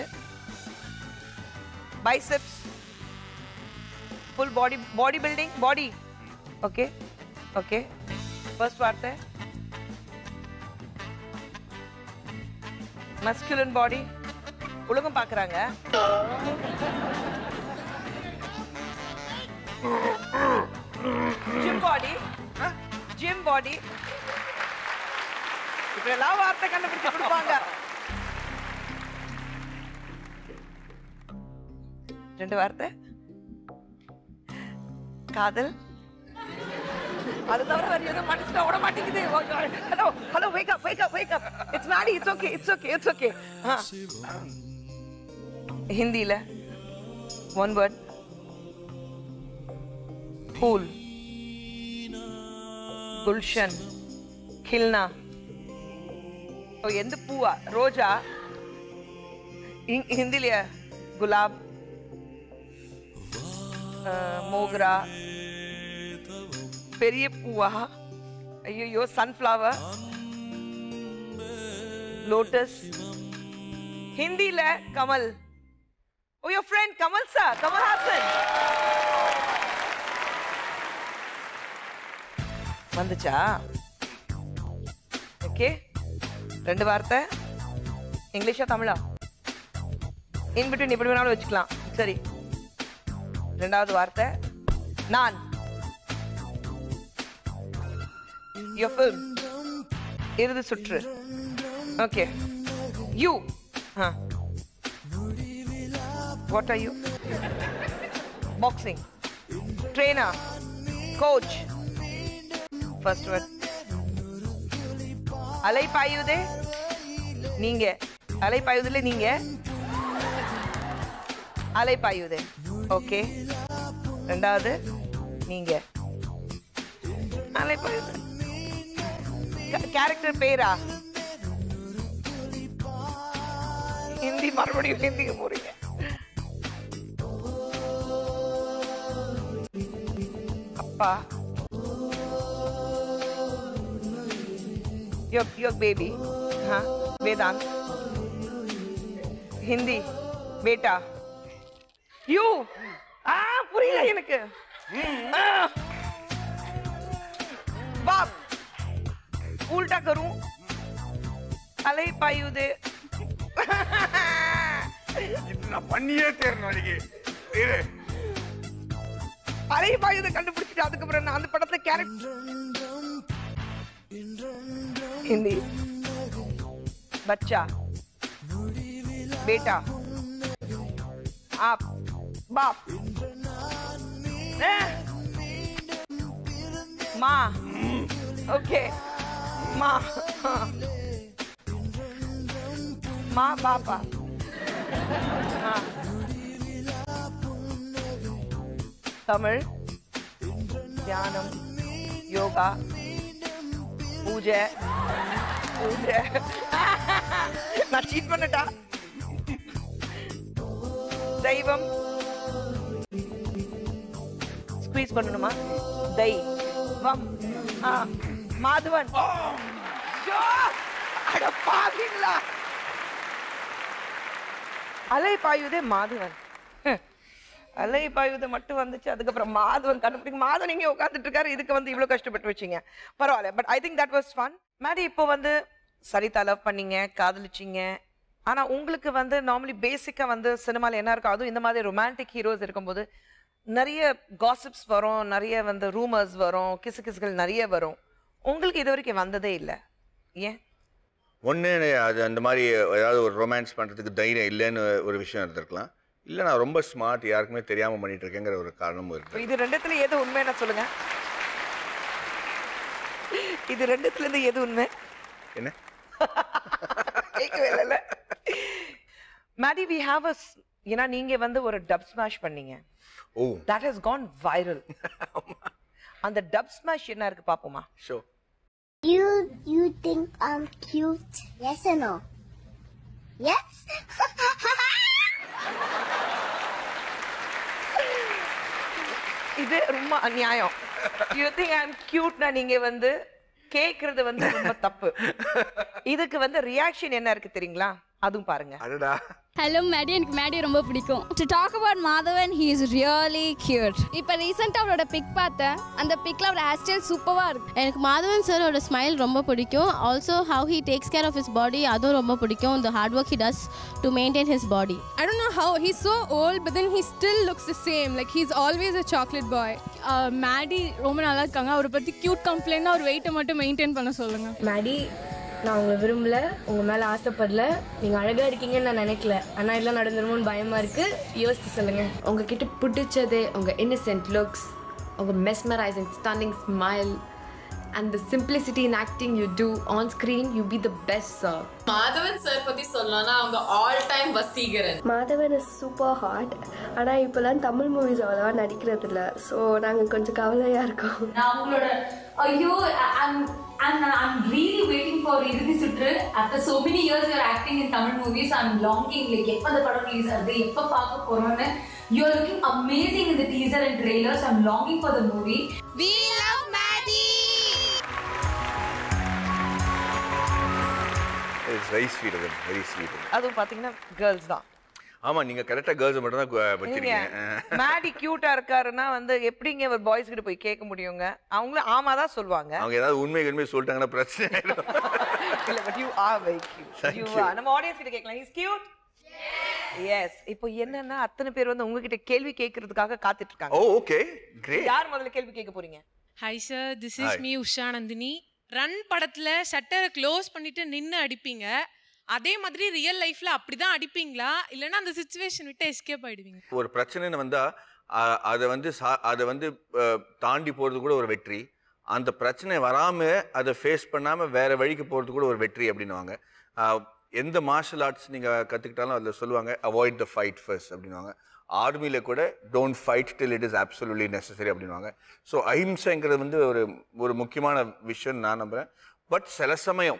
A: biceps full body body building body okay okay first வார்த்தை மஸ்குலன் பாடி உலகம் பார்க்குறாங்க பாடி இப்படியெல்லாம் வார்த்தை கண்டுபிடிச்சு கொடுப்பாங்க ரெண்டு வார்த்தை காதல் அது தவிர வேற எதுவும் மனசுல ஓட மாட்டேங்குது hello hello wake up wake up wake up it's Maddie it's okay it's okay it's okay ஹிந்தில ஒன் வேர்ட் फूल குல்ஷன் கில்னா ஓ எந்த பூவா ரோஜா இங்- ஹிந்திலியா குலாப் அஹ், மோகரா பெரிய பூவா ஐயோ சன்ஃப்ளவர் லோட்டஸ் ஹிந்தில கமல் oh your friend Kamal sir Kamal Haasan வந்துச்சா ஓகே ரெண்டு வார்த்தை இங்கிலீஷா தமிழா இன் பிட்வீன் எப்படி வேணாலும் வச்சுக்கலாம் சரி ரெண்டாவது வார்த்தை நான் your film Irudhi Suttru okay you what are you boxing trainer coach first word Alai Payuthey நீங்க அலை பாயுதுல நீங்க அலை பாயுதே ஓகே ரெண்டாவது நீங்க அலை பாயுது கேரக்டர் பேரா ஹிந்தி மறுபடியும் ஹிந்திக்கு போறீங்க அப்பா your your baby हाँ वेदांत हिंदी बेटा you ஆ புரியல எனக்கு ஆ. बाप उल्टा करूं அலை பாயுது
B: இது நான் பண்ணியே தேரணும் அன்னைக்கு இரு
A: அலை பாயுதை கண்டுபிடிச்சிட்டு அதுக்கப்புறம் நான் அந்த படத்துல கேரக்டர் हिंदी बच्चा बेटा आप बाप हैं? माँ ओके माँ माँ पापा हाँ तमिल தியானம் யோகா பூஜை பூஜை நான் சீட் பண்ணட்டா தெய்வம் ஸ்குவீஸ் பண்ணணுமா தெய்வம் ஆ மாதவன் ஐயோ, அட பாவிங்களா அலை பாயுதே மாதவன் ஹ். அலை பாயுதை மட்டும் வந்துச்சு அதுக்கப்புறம் மாதவன் கண்டுபிடிக்க மாதவன் இங்கே உட்காந்துட்டு இருக்காரு இதுக்கு வந்து இவ்வளவு கஷ்டப்பட்டு வச்சீங்க பரவாயில்ல but I think that was fun Maddie இப்போ வந்து சரிதா லவ் பண்ணீங்க காதலிச்சீங்க ஆனா உங்களுக்கு வந்து நார்மலி பேசிக்கா வந்து சினிமால என்ன இருக்கும் அதுவும் இந்த மாதிரி ரொமான்டிக் ஹீரோஸ் இருக்கும்போது நிறைய காசிப்ஸ் வரும் நிறைய வந்து ரூமர்ஸ் வரும் கிசு கிசுகள் நிறைய வரும் உங்களுக்கு இது வரைக்கும் வந்ததே இல்லை ஏன்
B: ஒன்று அது அந்த மாதிரி ஏதாவது ஒரு ரொமான்ஸ் பண்ணுறதுக்கு தைரியம் இல்லைன்னு ஒரு விஷயம் இருந்திருக்கலாம் இல்லை நான் ரொம்ப ஸ்மார்ட் யாருக்குமே தெரியாமல் பண்ணிட்டு இருக்கேங்கிற ஒரு காரணமும் இருக்கு
A: இது ரெண்டுத்துல எது உண்மைன்னு சொல்லுங்க இது ரெண்டுத்துல இருந்து எது உண்மை
B: என்ன
A: கேட்கவே இல்லைல்ல மேடி வி ஹாவ் அஸ் ஏன்னா நீங்க வந்து ஒரு டப் ஸ்மாஷ் பண்ணீங்க
B: oh
A: that has gone viral அந்த டப் ஸ்மாஷ் என்ன இருக்கு பாப்போமா
B: show
F: You you think I'm cute? Yes or no? Yes?
A: இது ரொம்ப அநியாயம் யூ திங்க் ஐ அம் கியூட்னா நீங்க வந்து கேக்குறது வந்து ரொம்ப தப்பு இதுக்கு வந்து ரியாக்ஷன் என்ன இருக்கு தெரியுங்களா அதுவும் பாருங்க
B: அடடா
G: ஹலோ மேடி எனக்கு மேடி ரொம்ப பிடிக்கும் to talk about Madhavan he is really cute இப்போ ரீசெண்டாக அவரோட பிக் பார்த்தேன் அந்த பிக்கில் அவரோட ஹேர் ஸ்டைல் சூப்பராக இருக்கு
H: எனக்கு மாதவன் சாரோட ஸ்மைல் ரொம்ப பிடிக்கும் also how he takes care of his body அதுவும் ரொம்ப பிடிக்கும் the hard work he does to maintain his body
G: I don't know how he's so old, but then he still looks the same. Like he's always a chocolate boy. Maddie ரொம்ப நல்லா இருக்காங்க அவரை பற்றி cute complaint அவர் வெயிட்டை மட்டும் maintain பண்ண சொல்லுங்க
I: மேடி நான் உங்களை விரும்பல உங்கள் மேலே ஆசைப்படல நீங்கள் அழகாக இருக்கீங்கன்னு நான் நினைக்கல ஆனால் எல்லாம் நடந்துருமோன்னு பயமாக இருக்குது யோசிச்சு சொல்லுங்கள்
J: உங்ககிட்ட பிடிச்சது உங்கள் இன்னசென்ட் லுக்ஸ் உங்கள் mesmerising stunning smile and the simplicity in acting you do on screen you be the best sir
K: Madhavan sir பத்தி சொல்லணும்னா அவங்க all time Vaseegaran
I: Madhavan is super hot ஆனால் இப்போலாம் தமிழ் மூவிஸ் அவ்வளோவா நடிக்கிறது இல்லை ஸோ நாங்கள் கொஞ்சம் கவலையாக இருக்கோம்
K: நான் அவங்களோட ஐயோ and I'm really waiting for இறுதி சுற்று after so many years you're acting in Tamil movies I'm longing like எப்ப அந்த படம் ரிலீஸ் ஆகுது எப்ப பார்க்க போறோம்னு you're looking amazing in the teaser and trailers I'm longing for the movie
G: We love Maddie!
B: It's very sweet அது very sweet
A: அதுவும் பாத்தீங்கன்னா கேர்ள்ஸ் தான்
B: ஆமா நீங்க கரெக்டா கேர்ள்ஸ் மட்டும் தான்
A: நீங்க
B: வச்சிருக்கீங்க
A: மேடி கியூட்டா இருக்காருன்னா வந்து எப்படிங்க ஒரு பாய்ஸ் கிட்ட போய் கேட்க முடியுங்க அவங்களும் ஆமா தான் சொல்லுவாங்க
B: அவங்க ஏதாவது உண்மை உண்மை சொல்லிட்டாங்கன்னா பிரச்சனை ஆயிடும்
A: இல்ல but you are very cute
B: Thank
A: you
B: you.
A: ஆர் நம்ம ஆடியன்ஸ் கிட்ட கேட்கலாம் இஸ் கியூட் எஸ் இப்போ என்னன்னா அத்தனை பேர் வந்து உங்ககிட்ட கேள்வி கேட்கறதுக்காக காத்துட்டு
B: ஓ
A: இருக்காங்க
B: ஓகே கிரேட்
A: யார் முதல்ல கேள்வி கேட்க போறீங்க
L: hi sir this
B: Hi.
L: Is me Usha Nandini Run படத்துல ஷட்டரை க்ளோஸ் பண்ணிட்டு நின்னு அடிப்பீங்க அதே மாதிரி ரியல் லைஃப்ல அப்படிதான் அடிப்பீங்களா இல்லைன்னா அந்த சுச்சுவேஷன் விட்டு எஸ்கேப் ஆயிடுவீங்க
B: ஒரு பிரச்சனைன்னு வந்தா அ- அதை வந்து சா- அதை வந்து அஹ், தாண்டி போறது கூட ஒரு வெற்றி அந்த பிரச்சனை வராம அதை ஃபேஸ் பண்ணாம வேற வழிக்கு போறது கூட ஒரு வெற்றி அப்படின்னுவாங்க அஹ், எந்த மார்ஷல் ஆர்ட்ஸ் நீங்க கத்துக்கிட்டாலும் அதில் சொல்லுவாங்க அவாய்ட் த ஃபைட் ஃபர்ஸ்ட் அப்படின்னுவாங்க ஆர்மியில கூட don't fight till it is absolutely necessary அப்படின்னுவாங்க ஸோ அஹிம்சைங்கிறது வந்து ஒரு ஒரு முக்கியமான விஷயம் நான் நம்புறேன் பட் சில சமயம்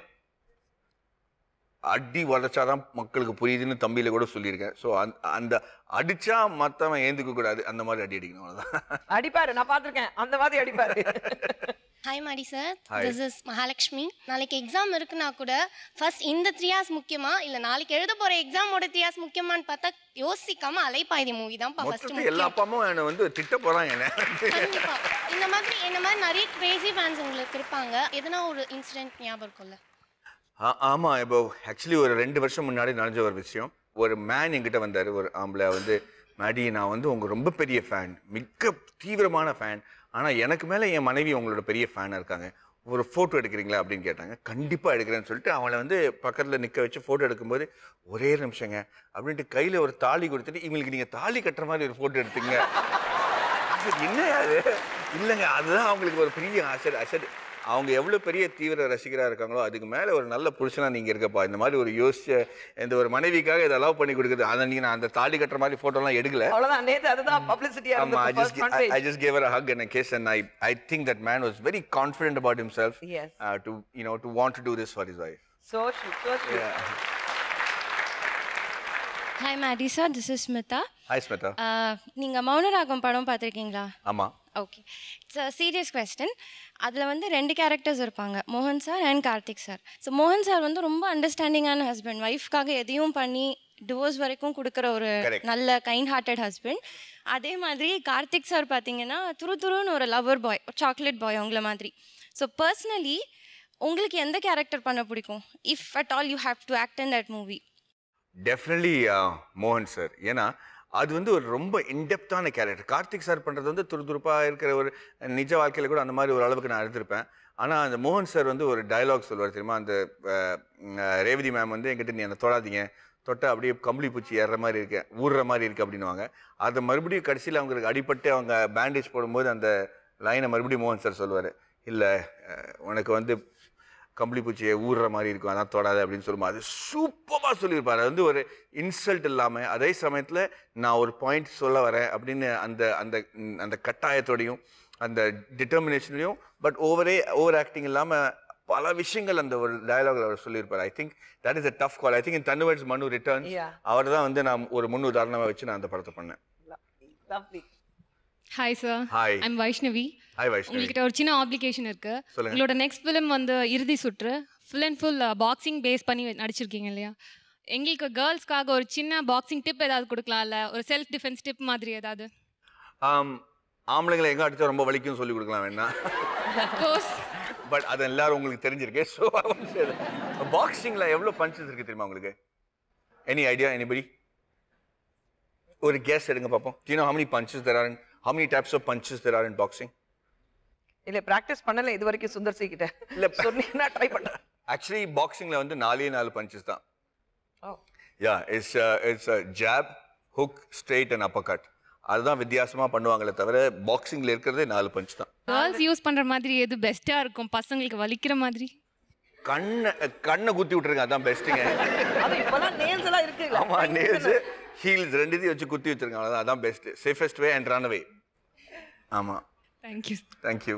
B: அடி உதச்சாதான் மக்களுக்கு புரியுதுன்னு தம்பியில கூட சொல்லியிருக்கேன் ஸோ அந்த அடிச்சா மத்தவன் ஏந்துக்க கூடாது அந்த மாதிரி அடி அடிக்கணும் அவ்வளவுதான்
A: அடிப்பாரு நான் பாத்திருக்கேன் அந்த மாதிரி அடிப்பாரு
H: hi Maddie sir
B: Hi.
H: This is Mahalakshmi நாளைக்கு எக்ஸாம் இருக்குன்னா கூட ஃபர்ஸ்ட் இந்த த்ரீ ஹார்ஸ் முக்கியமா இல்லை நாளைக்கு எழுத போகிற எக்ஸாமோட த்ரீ ஹார்ஸ் முக்கியமான்னு பார்த்தா யோசிக்காம அலைப்பாயுதி மூவி தான் ஃபர்ஸ்ட்
B: மொத்தத்தில் எல்லா அப்பா அம்மாவும் என்னை வந்து திட்ட போறாங்க என்ன
H: கண்டிப்பா இந்த மாதிரி இந்த மாதிரி நிறைய கிரேசி ஃபேன்ஸ் உங்களுக்கு இருப்பாங்க எதனா ஒரு இன்சிடென்ட் ஞாபகம் இருக்கும்ல
B: ஆ- ஆமா இப்போ ஆக்சுவலி ஒரு ரெண்டு வருஷம் முன்னாடி நடந்த ஒரு விஷயம் ஒரு மேன் என்கிட்ட வந்தாரு ஒரு ஆம்பளை வந்து மேடி நான் வந்து உங்க ரொம்ப பெரிய ஃபேன் மிக தீவிரமான ஃபேன் ஆனா எனக்கு மேல என் மனைவி உங்களோட பெரிய ஃபேனா இருக்காங்க ஒரு ஃபோட்டோ எடுக்கிறீங்களா அப்படின்னு கேட்டாங்க கண்டிப்பா எடுக்கிறேன்னு சொல்லிட்டு அவளை வந்து பக்கத்துல நிக்க வச்சு ஃபோட்டோ எடுக்கும்போது ஒரே நிமிஷங்க அப்படின்ட்டு கையில ஒரு தாலி கொடுத்துட்டு இவங்களுக்கு நீங்க தாலி கட்டுற மாதிரி ஒரு ஃபோட்டோ எடுத்தீங்க என்ன அது இல்லைங்க அதுதான் அவங்களுக்கு ஒரு பெரிய அசட் அசட் அவங்க எவ்வளோ பெரிய தீவிர ரசிகராக இருக்காங்களோ அதுக்கு மேலே ஒரு நல்ல புருஷனா நீங்கள் இருக்கப்பா இந்த மாதிரி ஒரு யோசிச்ச இந்த ஒரு மனைவிக்காக இதை அலோவ் பண்ணி கொடுக்குது அதை நீங்கள் நான் அந்த தாலி கட்டுற மாதிரி ஃபோட்டோலாம் எடுக்கல
A: அவ்வளவுதான் நேத்து அதுதான் பப்ளிசிட்டியா
B: ஆமா I
A: இருந்தது
B: just
A: first friend
B: I, I
A: page
B: just gave her a hug and a kiss and I I think that man was very confident about himself
A: Yes.
B: uh, to you know to want to do this for his wife.
A: So sweet so sweet
M: hi Maddie sir this is Smita
B: Hi Smita.
M: நீங்கள் மௌனராகம் படம் பார்த்துருக்கீங்களா
B: ஆமா
M: okay it's serious question அதில் வந்து ரெண்டு characters இருப்பாங்க மோகன் sir and Karthik sir so மோகன் சார் வந்து ரொம்ப அண்டர்ஸ்டாண்டிங்கான ஹஸ்பண்ட் ஒய்ஃப்காக எதையும் பண்ணி டிவோர்ஸ் வரைக்கும் கொடுக்குற ஒரு
N: Correct.
M: நல்ல கைண்ட் ஹார்ட்டட் ஹஸ்பண்ட் அதே மாதிரி கார்த்திக் சார் பார்த்தீங்கன்னா துரு துருன்னு ஒரு லவர் பாய் சாக்லேட் பாய் அவங்கள மாதிரி ஸோ பர்சனலி உங்களுக்கு எந்த கேரக்டர் பண்ண பிடிக்கும் if at all you have to act in that movie
B: definitely மோகன் சார் ஏன்னா அது வந்து ஒரு ரொம்ப இன்டெப்த்தான கேரக்டர் கார்த்திக் சார் பண்ணுறது வந்து துருதுருப்பாக இருக்கிற ஒரு நிஜ வாழ்க்கையில் கூட அந்த மாதிரி ஒரு அளவுக்கு நான் எடுத்திருப்பேன் ஆனால் அந்த மோகன் சார் வந்து ஒரு டயலாக் சொல்லுவார் தெரியுமா அந்த அஹ், அஹ், ரேவதி மேம் வந்து என்கிட்ட நீ என்னை தொடாதீங்க தொட்ட அப்படியே கம்பளி பூச்சி ஏறுற மாதிரி இருக்கு ஊறுற மாதிரி இருக்கு அப்படின்னுவாங்க அதை மறுபடியும் கடைசியில் அவங்களுக்கு அடிபட்டு அவங்க பேண்டேஜ் போடும்போது அந்த லைனை மறுபடியும் மோகன் சார் சொல்லுவார் இல்லை உனக்கு வந்து கம்பளி பூச்சியை ஊறுற மாதிரி இருக்கும் அதான் தொடாத அப்படின்னு சொல்லும்போது அது சூப்பராக சொல்லியிருப்பாரு அது வந்து ஒரு இன்சல்ட் இல்லாமல் அதே சமயத்தில் நான் ஒரு பாயிண்ட் சொல்ல வரேன் அப்படின்னு அந்த அந்த ம், அந்த கட்டாயத்தோடையும் அந்த டிட்டர்மினேஷன்லையும் பட் ஓவரே ஓவர் ஆக்டிங் இல்லாமல் பல விஷயங்கள் அந்த ஒரு டயலாக்ல அவர் சொல்லியிருப்பார் I think that is a tough call I think in Tanu Weds Manu Returns
A: Yeah.
B: அவர் தான் வந்து நான் ஒரு முன் உதாரணமாக வச்சு நான் அந்த படத்தை பண்ணேன்
A: lovely
L: hi sir
B: Hi.
L: I'm Vaishnavi
B: hi Vaishnavi
L: உங்ககிட்ட ஒரு சின்ன ஆப்ளிகேஷன் இருக்கு
B: சொல்லுங்க.
L: உங்களோட நெக்ஸ்ட் ஃபிலிம் வந்து Irudhi Suttru full and full boxing base பண்ணி நடிச்சிருக்கீங்க இல்லையா
G: எங்களுக்கு கேர்ள்ஸ்க்காக ஒரு சின்ன பாக்ஸிங் டிப் ஏதாவது கொடுக்கலாம்ல ஒரு செல்ஃப் டிஃபென்ஸ் டிப் மாதிரி ஏதாவது
B: ஆம், ஆம்பளைங்களை எங்க அடிச்சா ரொம்ப வலிக்கும் சொல்லி கொடுக்கலாம் வேணா
G: கோர்ஸ்
B: பட் அது எல்லாரும் உங்களுக்கு தெரிஞ்சிருக்கு ஸோ பாக்ஸிங்ல எவ்வளவு பஞ்சஸ் இருக்கு தெரியுமா உங்களுக்கு எனி ஐடியா எனிபடி ஒரு கேஸ் எடுங்க பார்ப்போம் do you know how many punches there are in how many types of punches there are in boxing
A: இல்ல பிராக்டிஸ் பண்ணல இது வரைக்கும் சுந்தர் சி கிட்ட
B: இல்ல
A: சொன்னீங்கன்னா ட்ரை பண்றேன்
B: ஆக்சுவலி பாக்ஸிங்ல வந்து நாலே நாலு பஞ்சஸ் தான்
A: Oh.
B: Yeah it's it's jab hook straight and upper cut அதுதான் வித்தியாசமா பண்ணுவாங்களே தவிர பாக்ஸிங்ல இருக்கிறதே நாலு பஞ்ச் தான்
G: கேர்ள்ஸ் யூஸ் பண்ற மாதிரி எது பெஸ்டா இருக்கும் பசங்களுக்கு வலிக்கிற மாதிரி
B: கண்ணை கண்ணை குத்தி விட்டுருங்க அதான் பெஸ்ட்டுங்க
A: அது இப்பெல்லாம் நேல்ஸ் எல்லாம் இருக்குல்ல
B: ஆமா நேல்ஸ் ஹீல்ஸ் ரெண்டுத்தையும் வச்சு குத்தி வச்சிருங்க அவ்வளவுதான் அதான் best safest way and run away ஆமா
G: thank you
B: thank you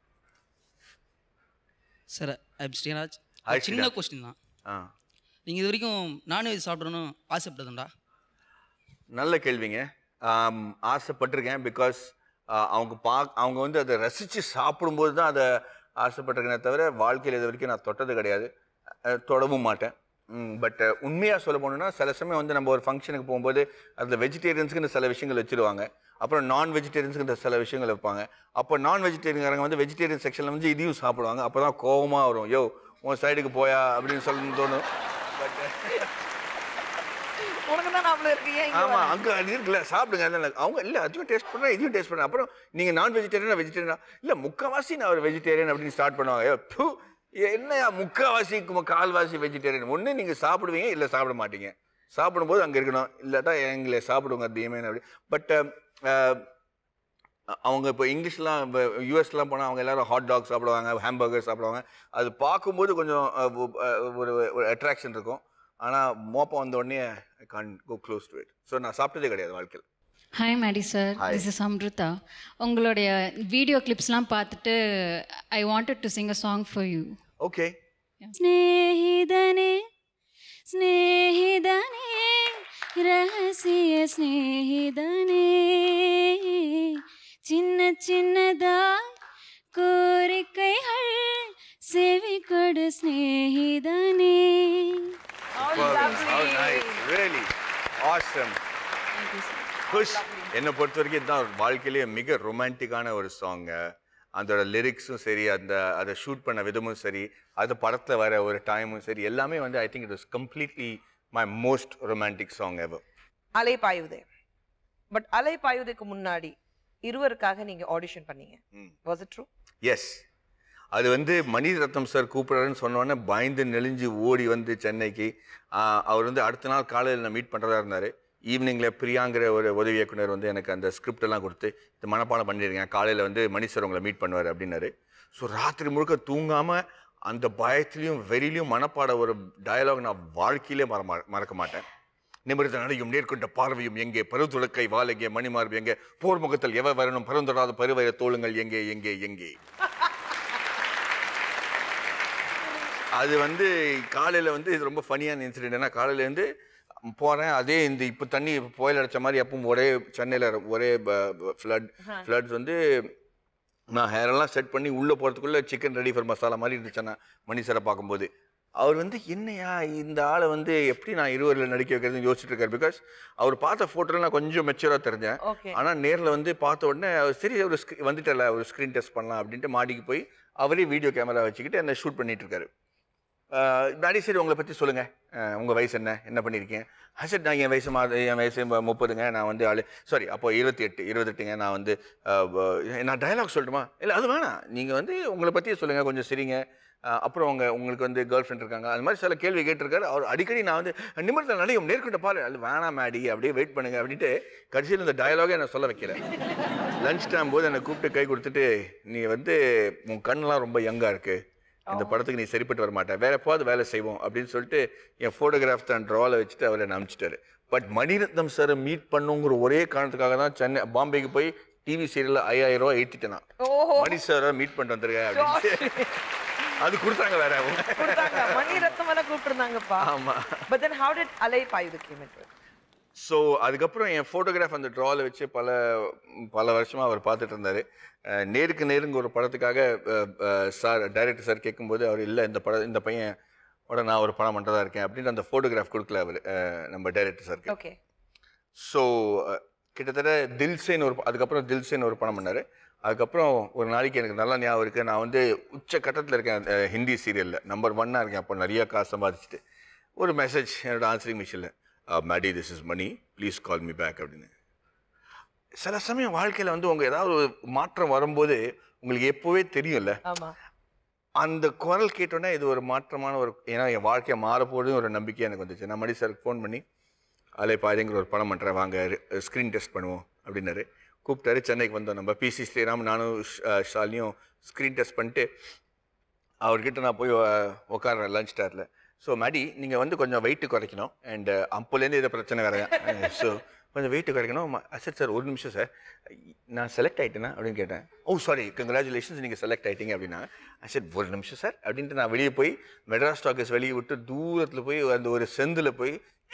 N: sir I'm Sriraj
B: Hi,
N: ஒரு சின்ன
B: ஸ்ரீராஜ்.
N: கொஸ்டின் தான்
B: ஆ
N: நீங்கள் இது வரைக்கும் நான்வெஜ் சாப்பிடணும் ஆசைப்பட்டதுண்டா
B: நல்ல கேள்விங்க ஆம், ஆசைப்பட்டிருக்கேன் பிகாஸ் அவங்க பா அவங்க வந்து அதை ரசித்து சாப்பிடும்போது தான் அதை ஆசைப்பட்டிருக்கேனே தவிர வாழ்க்கையில் இது வரைக்கும் நான் தொட்டது கிடையாது அஹ், தொடவும் மாட்டேன் பட் உண்மையாக சொல்ல போனோம்னா சில சமயம் வந்து நம்ம ஒரு ஃபங்க்ஷனுக்கு போகும்போது அதில் வெஜிடேரியன்ஸுக்கு சில விஷயங்கள் வச்சுருவாங்க அப்புறம் நான் வெஜிடேரியன்ஸுக்கு சில விஷயங்கள் வைப்பாங்க அப்போ நான் வெஜிடேரியன்காரங்க வந்து வெஜிடேரியன் செக்ஷனில் வந்து இதையும் சாப்பிடுவாங்க அப்போ தான் கோவமாக வரும் யோ உன் சைடுக்கு போயா அப்படின்னு சொல்லணும்னு தோணும் பட்
A: உனக்கு தான் நாமளும் இருக்கீங்க இங்க
B: ஆமா
A: வர.
B: அங்க அது இருக்குல்ல சாப்பிடுங்க அதெல்லாம் அவங்க இல்ல அதையும் டேஸ்ட் பண்றேன் இதையும் டேஸ்ட் பண்றேன் அப்புறம் நீங்க நான் வெஜிடேரியனா வெஜிடேரியனா இல்ல முக்காவாசி நான் ஒரு வெஜிடேரியன் அப்படின்னு ஸ்டார்ட் பண்ணுவாங்க ஏ, ப்பு, என்னையா முக்காவாசி மு- கால்வாசி வெஜிடேரியன் ஒண்ணு நீங்க சாப்பிடுவீங்க இல்ல சாப்பிட மாட்டீங்க சாப்பிடும்போது அங்க இருக்கணும் இல்லாட்டா எங்களை சாப்பிடுங்க தீமே அப்படி பட் அவங்க இப்போ இங்கிலீஷ்லாம் இப்போ யூஎஸ்லாம் போனால் அவங்க எல்லாரும் ஹாட் டாக் சாப்பிடுவாங்க ஹாம்பர்கர் சாப்பிடுவாங்க அது பார்க்கும்போது கொஞ்சம் அஹ், ஒ- அஹ், ஒரு ஒரு அட்ராக்ஷன் இருக்கும் ஆனால் மோப்பம் வந்த உடனே I can go close to it so நான் சாப்பிட்டதே கிடையாது வாழ்க்கையில்
O: hi Maddie sir
B: Hi.
O: This is Amrutha உங்களுடைய வீடியோ கிளிப்ஸ்லாம் பார்த்துட்டு I wanted to sing a song for you
B: okay
O: ಸ್ನೇಹಿತನೇ ಸ್ನೇಹಿತನೇ ರಹಸ್ಯ ಸ್ನೇಹಿತನೇ சின்ன சின்னதாய் கோரிக்கைகள் செவி கொடு சிநேகிதனே
B: ரியலி ஆசம் குஷ் என்னை பொறுத்த வரைக்கும் இதுதான் வாழ்க்கையிலேயே மிக ரொமான்டிக்கான ஒரு சாங்கு அதோட லிரிக்ஸும் சரி அந்த அதை ஷூட் பண்ண விதமும் சரி அது படத்தில் வர ஒரு டைமும் சரி எல்லாமே வந்து I think it was completely my most romantic song ever
A: Alai Payuthey but அலை பாயுதேக்கு முன்னாடி இருவருக்காக நீங்க ஆடிஷன் பண்ணீங்க வாஸ் இட் ட்ரூ
B: எஸ் அது வந்து மணிரத்னம் சார் கூப்பிடுறாருன்னு சொன்னோன்னே பயந்து நெளிஞ்சு ஓடி வந்து சென்னைக்கு ஆஹ் அவர் வந்து அடுத்த நாள் காலையில் நான் மீட் பண்ணுறதா இருந்தார் ஈவினிங்கில் பிரியாங்கிற ஒரு உதவி இயக்குனர் வந்து எனக்கு அந்த ஸ்கிரிப்ட் எல்லாம் கொடுத்து இது மனப்பாடம் பண்ணிருக்கேன் காலையில் வந்து மணி சார் உங்களை மீட் பண்ணுவார் அப்படின்னாரு ஸோ ராத்திரி முழுக்க தூங்காமல் அந்த பயத்துலையும் வெறிலையும் மனப்பாட ஒரு டயலாக் நான் வாழ்க்கையிலே மற மறக்க மாட்டேன் நிமிர்ந்த நடையும் நேர்கொண்ட பார்வையும் எங்கே பருதுளக்கை வால் எங்கே மணிமார்பு எங்கே போர் முகத்தில் எவ வரணும் பருந்தொடாத பருவய தோளுங்கள் எங்கே எங்கே எங்கே அது வந்து காலையில் வந்து இது ரொம்ப ஃபனியான இன்சிடென்ட் ஏன்னா காலையிலேருந்து போகிறேன் அதே இந்த இப்போ தண்ணி புயல் அடைச்ச மாதிரி எப்பவும் ஒரே சென்னையில் ஒரே ஃப்ளட் ஃப்ளட்ஸ் வந்து நான் ஹேரெல்லாம் செட் பண்ணி உள்ளே போகிறதுக்குள்ளே சிக்கன் ரெடி ஃபார் மசாலா மாதிரி இருந்துச்சு நான் மணி சாரை பார்க்கும்போது அவர் வந்து என்னையா இந்த ஆளை வந்து எப்படி நான் இருவரில் நடிக்க வைக்கிறதுன்னு யோசிச்சுட்டு இருக்காரு பிகாஸ் அவர் பார்த்த ஃபோட்டோவில் நான் கொஞ்சம் மெச்சூராக தெரிஞ்சேன்
A: Okay.
B: ஆனால் நேரில் வந்து பார்த்த உடனே அவர் சரி ஒரு ஸ்க்ரீ வந்துட்டல ஒரு ஸ்க்ரீன் டெஸ்ட் பண்ணலாம் அப்படின்ட்டு மாடிக்கு போய் அவரே வீடியோ கேமரா வச்சுக்கிட்டு என்னை ஷூட் பண்ணிட்டு இருக்காரு டாடி சரி உங்களை பற்றி சொல்லுங்கள் உங்கள் வயசு என்ன என்ன பண்ணியிருக்கீங்க சார் நான் என் வயசு மா என் வயசு மு- முப்பதுங்க நான் வந்து ஆளு சாரி அப்போ இருபத்தி எட்டு இருபத்தெட்டுங்க நான் வந்து அஹ், வ- நான் டயலாக் சொல்லட்டுமா இல்லை அது வேணாம் நீங்கள் வந்து உங்களை பற்றியே சொல்லுங்கள் கொஞ்சம் சரிங்க அஹ், அப்புறம் உங்க உங்களுக்கு வந்து கேர்ள் ஃப்ரெண்ட் இருக்காங்க அது மாதிரி சில கேள்வி கேட்டிருக்காரு அவர் அடிக்கடி நான் வந்து நிமிர்ந்த நடையும் நேர்கிட்ட பாரு அது வேணாம் மேடி அப்படியே வெயிட் பண்ணுங்க அப்படின்ட்டு கடைசியில் இந்த டயலாகே என்ன சொல்ல வைக்கல லஞ்ச் டைம் போது என்னை கூப்பிட்டு கை கொடுத்துட்டு நீ வந்து உன் கண்ணெல்லாம் ரொம்ப யங்காக இருக்குது இந்த படத்துக்கு நீ சரிப்பட்டு வர மாட்டேன் வேற எப்பாவது வேலை செய்வோம் அப்படின்னு சொல்லிட்டு என் ஃபோட்டோகிராஃப் தான் ட்ராவில் வச்சுட்டு அவர் என்னை அனுப்பிச்சிட்டாரு பட் மணிரத்னம் சாரை மீட் பண்ணுங்கிற ஒரே காரணத்துக்காக தான் சென்னை பாம்பேக்கு போய் டிவி சீரியலில் ஐயாயிரம் ரூபாய் ஏற்றிட்டேன் நான்
A: ஓஹோ
B: மணி சாரை மீட் பண்ணிட்டு வந்திருக்கேன் அப்படின்ட்டு அது கொடுத்தாங்க வேற அவங்க
A: கொடுத்தாங்க மணி ரத்னம் எல்லாம் கூப்பிட்டுருந்தாங்கப்பா
B: ஆமா
A: பட் தென் ஹவு டிட் அலை பாயுது கேம் இன்டு
B: ஸோ அதுக்கப்புறம் என் ஃபோட்டோகிராஃப் அந்த ட்ராவில் வச்சு பல பல வருஷமாக அவர் பார்த்துட்டு இருந்தார் நேருக்கு நேருங்க ஒரு படத்துக்காக சார் டைரக்டர் சார் கேட்கும்போது அவர் இல்லை இந்த படம் இந்த பையன் உடனே நான் ஒரு படம் பண்ணுறதா இருக்கேன் அப்படின்ட்டு அந்த ஃபோட்டோகிராஃப் கொடுக்கல அவர் நம்ம டைரக்டர் சார்
A: ஓகே
B: ஸோ கிட்டத்தட்ட தில்சேன்னு ஒரு அதுக்கப்புறம் தில்சேன்னு ஒரு படம் பண்ணார் அதுக்கப்புறம் ஒரு நாளைக்கு எனக்கு நல்லா ஞாபகம் இருக்குது நான் வந்து உச்ச கட்டத்தில் இருக்கேன் அஹ், ஹிந்தி சீரியலில் நம்பர் ஒன்னாக இருக்கேன் அப்போ நிறைய காசு சம்பாதிச்சுட்டு ஒரு மெசேஜ் என்னோட ஆன்சரிங் மிஷினில் Maddie this is Mani please call me back அப்படின்னு சில சமயம் வாழ்க்கையில் வந்து உங்கள் ஏதாவது ஒரு மாற்றம் வரும்போது உங்களுக்கு எப்போவே தெரியும்ல
A: ஆமா
B: அந்த குரல் கேட்டோன்னே இது ஒரு மாற்றமான ஒரு ஏன்னா என் வாழ்க்கையை மாறப்போகுதுன்னு ஒரு நம்பிக்கை எனக்கு வந்துச்சு நான் மணி சாருக்கு ஃபோன் பண்ணி அலை பாதைங்கிற ஒரு படம் பண்ணுறேன் வாங்க ஸ்க்ரீன் டெஸ்ட் பண்ணுவோம் அப்படின்னாரு கூப்பிட்டாரு சென்னைக்கு வந்தோம் நம்ம பிசி ஸ்ரீராம் நானும் ஷ்- அஹ் ஷாலினியும் ஸ்க்ரீன் டெஸ்ட் பண்ணிட்டு அவர்கிட்ட நான் போய் அஹ், உட்கார்றேன் லஞ்ச் டேரில் ஸோ மேடி நீங்கள் வந்து கொஞ்சம் வெயிட்டு குறைக்கணும் அண்ட் அப்போலேருந்து இதை பிரச்சனை வேறு ஸோ கொஞ்சம் வெயிட்டு குறைக்கணும் சார் சார் ஒரு நிமிஷம் சார் நான் செலக்ட் ஆகிட்டேனா அப்படின்னு கேட்டேன் ஓ சாரி கங்க்ராச்சுலேஷன்ஸ் நீங்கள் செலக்ட் ஆகிட்டீங்க அப்படின்னா சார் ஒரு நிமிஷம் சார் அப்படின்ட்டு நான் வெளியே போய் மெட்ராஸ் டாக்கர்ஸ் வெளியே விட்டு தூரத்தில் போய் அந்த ஒரு செந்தில் போய்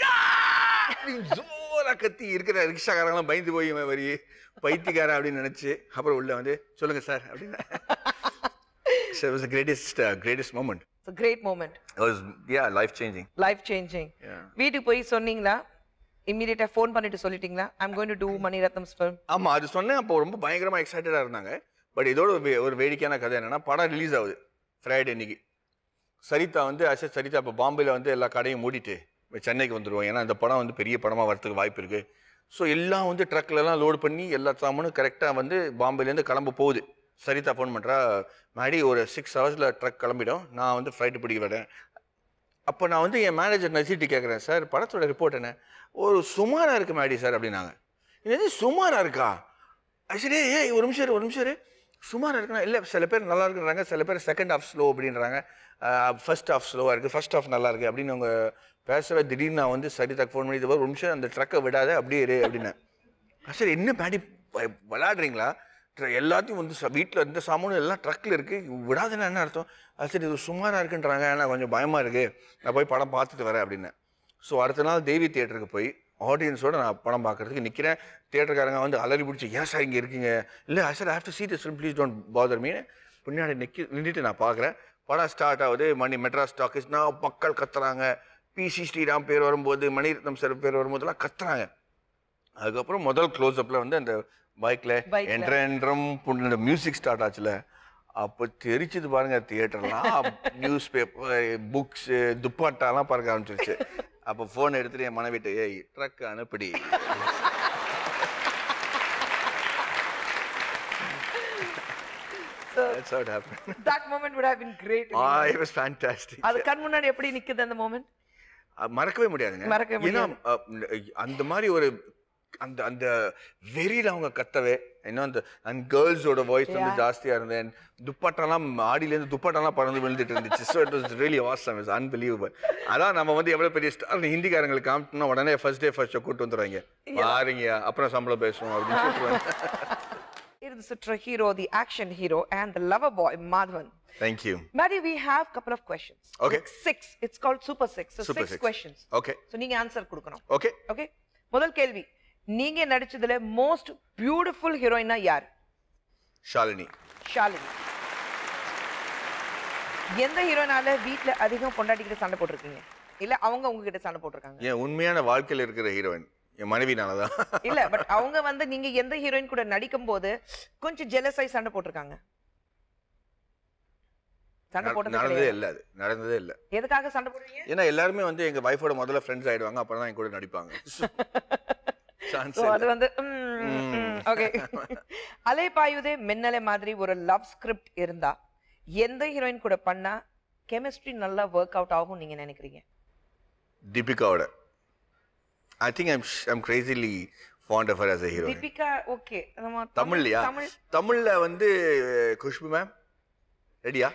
B: ஜோரா கத்தி இருக்கிற ரிக்ஷாக்காரங்களாம் பயந்து போய் இவன் வரி பைத்தியக்காரன் அப்படின்னு நினைச்சு அப்புறம் உள்ள வந்து சொல்லுங்க சார் அப்படின்னு So it was the greatest uh, greatest moment.
A: It's a great moment.
B: It was yeah life changing.
A: Life changing
B: Yeah.
A: வீட்டுக்கு போய் சொன்னீங்களா இம்மீடியட்டா ஃபோன் பண்ணிட்டு சொல்லிட்டீங்களா I'm going to do Mani Ratnam's film
B: ஆமா அது சொன்னேன் அப்போ ரொம்ப பயங்கரமா எக்ஸைட்டடா இருந்தாங்க பட் இதோட ஒரு வே- ஒரு வேடிக்கையான கதை என்னன்னா படம் ரிலீஸ் ஆகுது ஃப்ரைடே இன்னைக்கு சரிதா வந்து அசே சரிதா இப்போ பாம்பேல வந்து எல்லா கடையும் மூடிட்டு இப்ப சென்னைக்கு வந்துருவோம் ஏன்னா இந்த படம் வந்து பெரிய படமா வரதுக்கு வாய்ப்பு இருக்கு ஸோ எல்லாம் வந்து ட்ரக்ல எல்லாம் லோடு பண்ணி எல்லா சாமானும் கரெக்டாக வந்து பாம்பேலேருந்து கிளம்ப போகுது சரிதா ஃபோன் பண்ணுறா மேடி ஒரு சிக்ஸ் ஹவர்ஸில் ட்ரக் கிளம்பிடும் நான் வந்து ஃப்ளைட்டு பிடிக்க வரேன் அப்போ நான் வந்து என் மேனேஜர் நசிட்டு கேட்குறேன் சார் படத்தோட ரிப்போர்ட் என்ன ஒரு சுமாராக இருக்கு மேடி சார் அப்படின்னாங்க என்னது சுமாராக இருக்கா அது சரி ஏய் ஒரு நிமிஷம் இரு, ஒரு நிமிஷம் இரு. சுமாராக இருக்குன்னா இல்லை சில பேர் நல்லா இருக்குன்றாங்க சில பேர் செகண்ட் ஹாஃப் ஸ்லோ அப்படின்றாங்க ஃபர்ஸ்ட் ஹாஃப் ஸ்லோவாக இருக்குது ஃபர்ஸ்ட் ஹாஃப் நல்லா இருக்குது அப்படின்னு அவங்க பேசவே திடீர்னு நான் வந்து சரிதாக்கு ஃபோன் பண்ணி இது பாரு, ஒரு நிமிஷம் அந்த ட்ரக்கை விடாத அப்படியே இரு அப்படின்னேன் "ஆ, சரி என்ன மேடி வ- விளையாடுறீங்களா ட்ர- எல்லாத்தையும் வந்து வீட்டில் இருந்த சாமானும் எல்லாம் ட்ரக்கில் இருக்குது விடாதுன்னா என்ன அர்த்தம் அது சரி இது சுமாராக இருக்குன்றாங்க ஆனால் கொஞ்சம் பயமாக இருக்குது நான் போய் படம் பார்த்துட்டு வரேன் அப்படின்னேன் ஸோ அடுத்த நாள் தேவி தியேட்டருக்கு போய் ஆடியன்ஸோட நான் படம் பார்க்கறதுக்கு நிற்கிறேன் தியேட்டருக்காரங்க வந்து அலறி பிடிச்சி ஏன் சார் இங்கே இருக்கீங்க இல்லை sir have to see this please don't bother me பின்னாடி நிற்கி நின்றுட்டு நான் பார்க்குறேன் படம் ஸ்டார்ட் ஆகுது மணி மெட்ராஸ் டாக்கிஸ்னா மக்கள் கத்துறாங்க பிசி ஸ்ரீராம் பேர் வரும்போது மணிரத்னம் சார் பேர் வரும்போதெல்லாம் கத்துறாங்க அதுக்கப்புறம் முதல் க்ளோஸ்அப்பில் வந்து அந்த பைக்கில்
A: Bike ல.
B: என்ற என்றும் இந்த மியூசிக் ஸ்டார்ட் ஆச்சுல அப்போ தெரிச்சுது பாருங்க தியேட்டர்லாம் நியூஸ் பேப்பர் புக்ஸு துப்பாட்டாலாம் பார்க்க ஆரம்பிச்சிருச்சு அப்போ ஃபோன் எடுத்துட்டு என் மனைவிட்ட ஏய் ட்ரக் அனுப்பிடி That's how it happened.
A: That moment would have been great
B: Ah, it was fantastic.
A: அது கண் முன்னாடி எப்படி நிக்குது அந்த மூமெண்ட்
B: அஹ் மறக்கவே முடியாதுங்க
A: மறக்கவே
B: ஏன்னா அஹ், அந்த மாதிரி ஒரு அந்த அந்த வெறியில அவங்க கத்தவே இன்னும் அந்த அந்த கேர்ள்ஸோட வாய்ஸ் வந்து
A: Yeah.
B: ஜாஸ்தியா இருந்தேன் துப்பட்டாலாம் ஆடியிலேருந்து துப்பட்டாலாம் பறந்து விழுந்துட்டு இருந்துச்சு ஸோ இட் வாஸ் ரியலி வாசம் இஸ் அன்பிலீவபிள் அதான் நம்ம வந்து எவ்வளவு பெரிய ஸ்டார் ஹிந்திக்காரங்களுக்கு காமிட்டோம்னா உடனே ஃபர்ஸ்ட் டே ஃபர்ஸ்ட் ஷோ கூட்டு வந்துடுவாங்க பாருங்க அப்புறம் சம்பளம் பேசுவோம் அப்படின்னு சொல்லிட்டு
A: இருந்து சுற்ற hero the action hero and the lover boy Madhavan
B: thank you
A: Maddie, we have couple of questions.
B: Okay.
A: Like six. It's called Super Six. So
B: Super
A: six,
B: six.
A: questions.
B: Okay.
A: So நீங்க ஆன்சர் கொடுக்கணும்.
B: Okay
A: Okay. முதல் கேள்வி நீங்க நடிச்சதுல most beautiful ஹீரோயினா யார்
B: ஷாலினி
A: ஷாலினி எந்த ஹீரோனால வீட்ல அதிகம் பொண்டாட்டிக்கிட்ட சண்டை போட்டிருக்கீங்க இல்ல அவங்க உங்ககிட்ட சண்டை போட்டிருக்காங்க
B: என் உண்மையான வாழ்க்கையில் இருக்கிற ஹீரோயின் என் மனைவினால தான்
A: இல்ல பட் அவங்க வந்து நீங்க எந்த ஹீரோயின் கூட நடிக்கும் போது கொஞ்சம் ஜெலஸ் ஆகி சண்டை போட்டிருக்காங்க சண்டை போட்டது
B: நடந்ததே
A: கிடையாது.
B: இல்லை அது நடந்ததே இல்லை
A: எதுக்காக சண்டை போடுறீங்க
B: ஏன்னா எல்லாருமே வந்து எங்க வைஃபோட முதல்ல ஃப்ரெண்ட்ஸ் ஆயிடுவாங்க அப்புறம் தான் என் கூட நடிப்பாங்க Chance
A: So
B: இல்ல.
A: அது வந்து ஓகே அலைபாயுதே மின்னலை மாதிரி ஒரு லவ் ஸ்கிரிப்ட் இருந்தா எந்த ஹீரோயின் கூட பண்ணா கெமிஸ்ட்ரி நல்லா ஒர்க் அவுட் ஆகும் நீங்க நினைக்கிறீங்க
B: தீபிகாவோட I think I'm I'm crazily fond of her as a hero
A: Deepika okay நம்ம
B: தமிழ்லையா
A: தமிழ்
B: தமிழ்ல வந்து குஷ்பு மேம் ரெடியா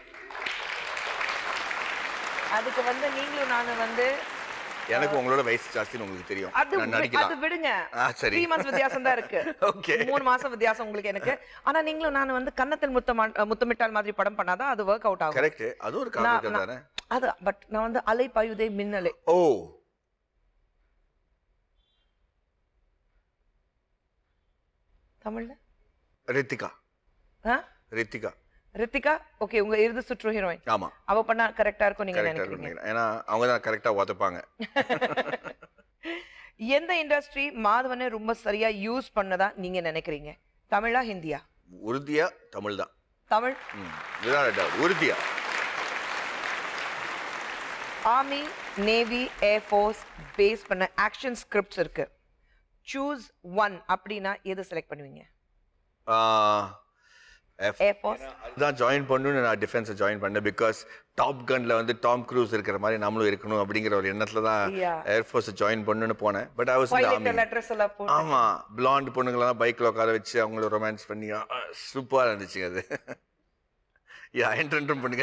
A: அதுக்கு வந்து நீங்களும் நானும் வந்து
B: எனக்கு உங்களோட வயசு ஜாஸ்தின்னு உங்களுக்கு தெரியும்
A: அது
B: நான்
A: வி- அது
B: நடிக்கலாம்
A: விடுங்க
B: ஆ, சரி.
A: த்ரீ மந்த்ஸ் வித்தியாசம் தான் இருக்கு
B: Okay.
A: மூணு மாசம் வித்தியாசம் உங்களுக்கு எனக்கு ஆனா நீங்களும் நான் வந்து கன்னத்தில் முத்தமா முத்தமிட்டால் மாதிரி படம் பண்ணாதான் அது ஒர்க் அவுட் ஆகும்
B: கரெக்ட் அது ஒரு
A: நான்-
B: காரணம்
A: நான்-
B: தானே
A: அது பட் நான் வந்து அலை பாயுதே மின்னலே
B: ஓ
A: தமிழ்ல
B: ரித்திகா
A: ஆ?
B: ரித்திகா
A: ரித்திகா ஓகே உங்க இறுதி சுற்று ஹீரோயின்
B: ஆமா
A: அவ பண்ணா கரெக்டா இருக்கும் நீங்க
B: கரெக்டாக
A: நினைக்கிறீங்க
B: இருக்கும் ஏன்னா அவங்க தான் கரெக்டாக உதப்பாங்க
A: எந்த இண்டஸ்ட்ரி மாதவனை ரொம்ப சரியா யூஸ் பண்ணதா நீங்க நினைக்கிறீங்க தமிழா ஹிந்தியா
B: உறுதியா தமிழ் தான்
A: தமிழ்
B: ம் without a doubt. உறுதியா
A: ஆர்மி நேவி ஏர்ஃபோர்ஸ் பேஸ் பண்ண ஆக்ஷன் ஸ்கிரிப்ட்ஸ் இருக்கு சூஸ் ஒன் அப்படின்னா எது செலக்ட் பண்ணுவீங்க
B: ஏர்ஃபோர்ஸ் அதுதான் ஜாயின் பண்ணணும்னு நான் டிஃபென்ஸை ஜாயின் பண்ணேன் பிகாஸ் டாப் கன்ல வந்து டாம் க்ரூஸ் இருக்கிற மாதிரி நம்மளும் இருக்கணும் அப்படிங்கிற ஒரு எண்ணத்துல தான்
A: Yeah.
B: ஏர்ஃபோர்ஸை ஜாயின் பண்ணணும்னு போனேன் but I was army
A: letters எல்லாம் போட்டு
B: ஆமா பிளாண்ட் பொண்ணுங்களாம் பைக்ல உட்கார வச்சு அவங்கள ரொமான்ஸ் பண்ணி சூப்பரா இருந்துச்சு அது யா என்ட்ரன் பண்ணுங்க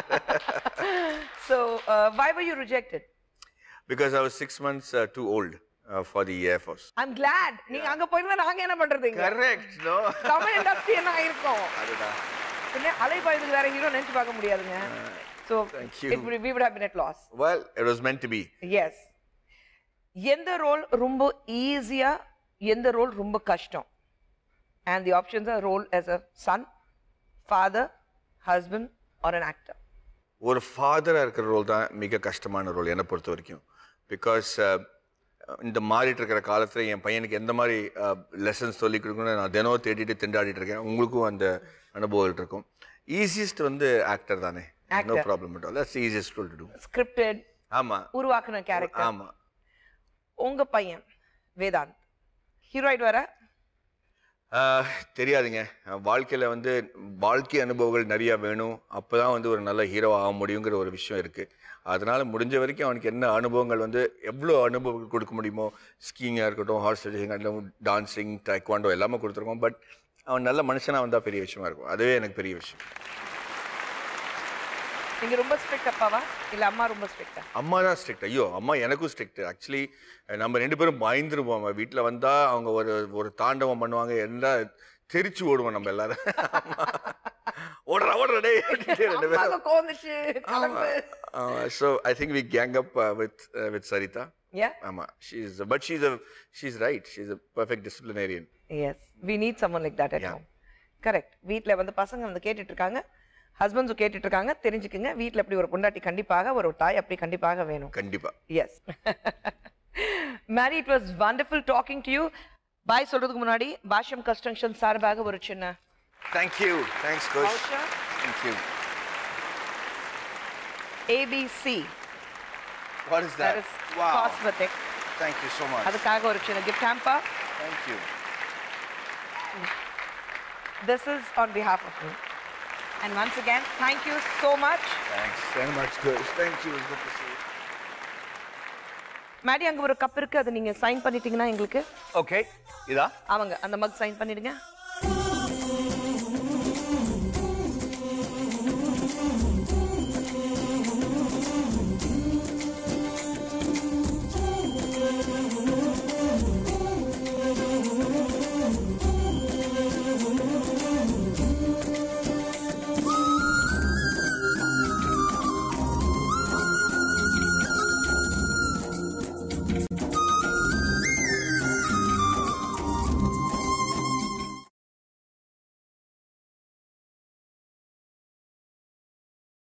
A: so uh, why were you rejected
B: because I was six months too old for the air force
A: i'm glad நீங்க அங்க போயிருந்தா நாங்க என்ன பண்றது இங்க?
B: கரெக்ட் நோ
A: தமிழ் இண்டஸ்ட்ரி என்ன ஆயிருக்கும்
B: அதுதான்
A: பின்ன அலைபாயுதுக்கு வேற ஹீரோ நினைச்சு பார்க்க முடியாதுங்க so
B: Thank you.
A: it would, we would have been at loss
B: well it was meant to be
A: yes எந்த ரோல் ரொம்ப ஈஸியா எந்த ரோல் ரொம்ப கஷ்டம் and the options are role as a son father husband or an actor
B: ஒரு ஃபாதராக இருக்கிற role தான் மிக கஷ்டமான ரோல் என்னை பொறுத்த வரைக்கும் பிகாஸ் இந்த மாறிட்டு இருக்கிற காலத்தில் என் பையனுக்கு எந்த மாதிரி லெசன்ஸ் சொல்லி கொடுக்கணும்னு நான் தினம் தேடிட்டு திண்டாடிட்டு இருக்கேன் உங்களுக்கும் அந்த அனுபவங்கள் இருக்கும் ஈஸியஸ்ட் வந்து ஆக்டர் தானே no
A: Actor.
B: Problem at all that's easiest role to do
A: scripted
B: ஆமாம்
A: உருவாக்குன கேரக்டர்
B: ஆமாம்
A: உங்க பையன் வேதாந்த் ஹீரோயிட் வர
B: ஆஹ், தெரியாதுங்க வாழ்க்கையில் வந்து வாழ்க்கை அனுபவங்கள் நிறையா வேணும் அப்போ தான் வந்து ஒரு நல்ல ஹீரோ ஆக முடியுங்கிற ஒரு விஷயம் இருக்குது அதனால் முடிஞ்ச வரைக்கும் அவனுக்கு என்ன அனுபவங்கள் வந்து எவ்வளோ அனுபவங்கள் கொடுக்க முடியுமோ ஸ்கீயிங்காக இருக்கட்டும் ஹார்ஸ் ரைடிங் டான்ஸிங் டைக்வாண்டோ எல்லாமே கொடுத்துருக்கோம் பட் அவன் நல்ல மனுஷனாக வந்தால் பெரிய விஷயமா இருக்கும் அதுவே எனக்கு பெரிய விஷயம்
A: நீங்க ரொம்ப ஸ்ட்ரிக்ட் அப்பாவா இல்ல அம்மா ரொம்ப ஸ்ட்ரிக்டா
B: அம்மா தான் ஸ்ட்ரிக்ட் ஐயோ அம்மா எனக்கும் ஸ்ட்ரிக்ட் ஆக்சுவலி நம்ம ரெண்டு பேரும் பயந்துருவோம் வீட்டில் வந்தால் அவங்க ஒரு ஒரு தாண்டவம் பண்ணுவாங்க என்ன தெரிச்சு ஓடுவோம் நம்ம எல்லாரும் ஓடுறா ஓடுறா டேய் அப்படின்ட்டு ரெண்டு பேரும்
A: அம்மாவுக்கு கோந்துச்சு கிளம்பு
B: so I think we gang up with with Saritha
A: Yeah?
B: ஆமா she's but she's a she's right she's a perfect disciplinarian
A: yes we need someone like that at home correct வீட்டில் வந்து பசங்க வந்து கேட்டுட்டு இருக்காங்க ஹஸ்பண்ட்ஸும் கேட்டுட்டு இருக்காங்க தெரிஞ்சுக்குங்க வீட்டில் அப்படி ஒரு பொண்டாட்டி கண்டிப்பாக ஒரு தாய் அப்படி கண்டிப்பாக வேணும்
B: கண்டிப்பா
A: yes Mary it was wonderful talking to you bye சொல்றதுக்கு முன்னாடி பாஷ்யம் கன்ஸ்ட்ரக்ஷன் சார்பாக ஒரு சின்ன
B: thank you thanks coach
A: Voucher.
B: Thank you
A: ABC
B: what is
A: that
B: that
A: is cosmetic
B: thank you so much
A: அதுக்காக ஒரு சின்ன gift hamper
B: thank you
A: this is on behalf of me and once again thank you so much
B: thanks very much coach thank you it's good to see you
A: Maddie அங்க ஒரு cup இருக்கு அதை நீங்க sign பண்ணிட்டீங்கன்னா எங்களுக்கு
B: ஓகே இதா
A: அவங்க அந்த மக் சைன் பண்ணிடுங்க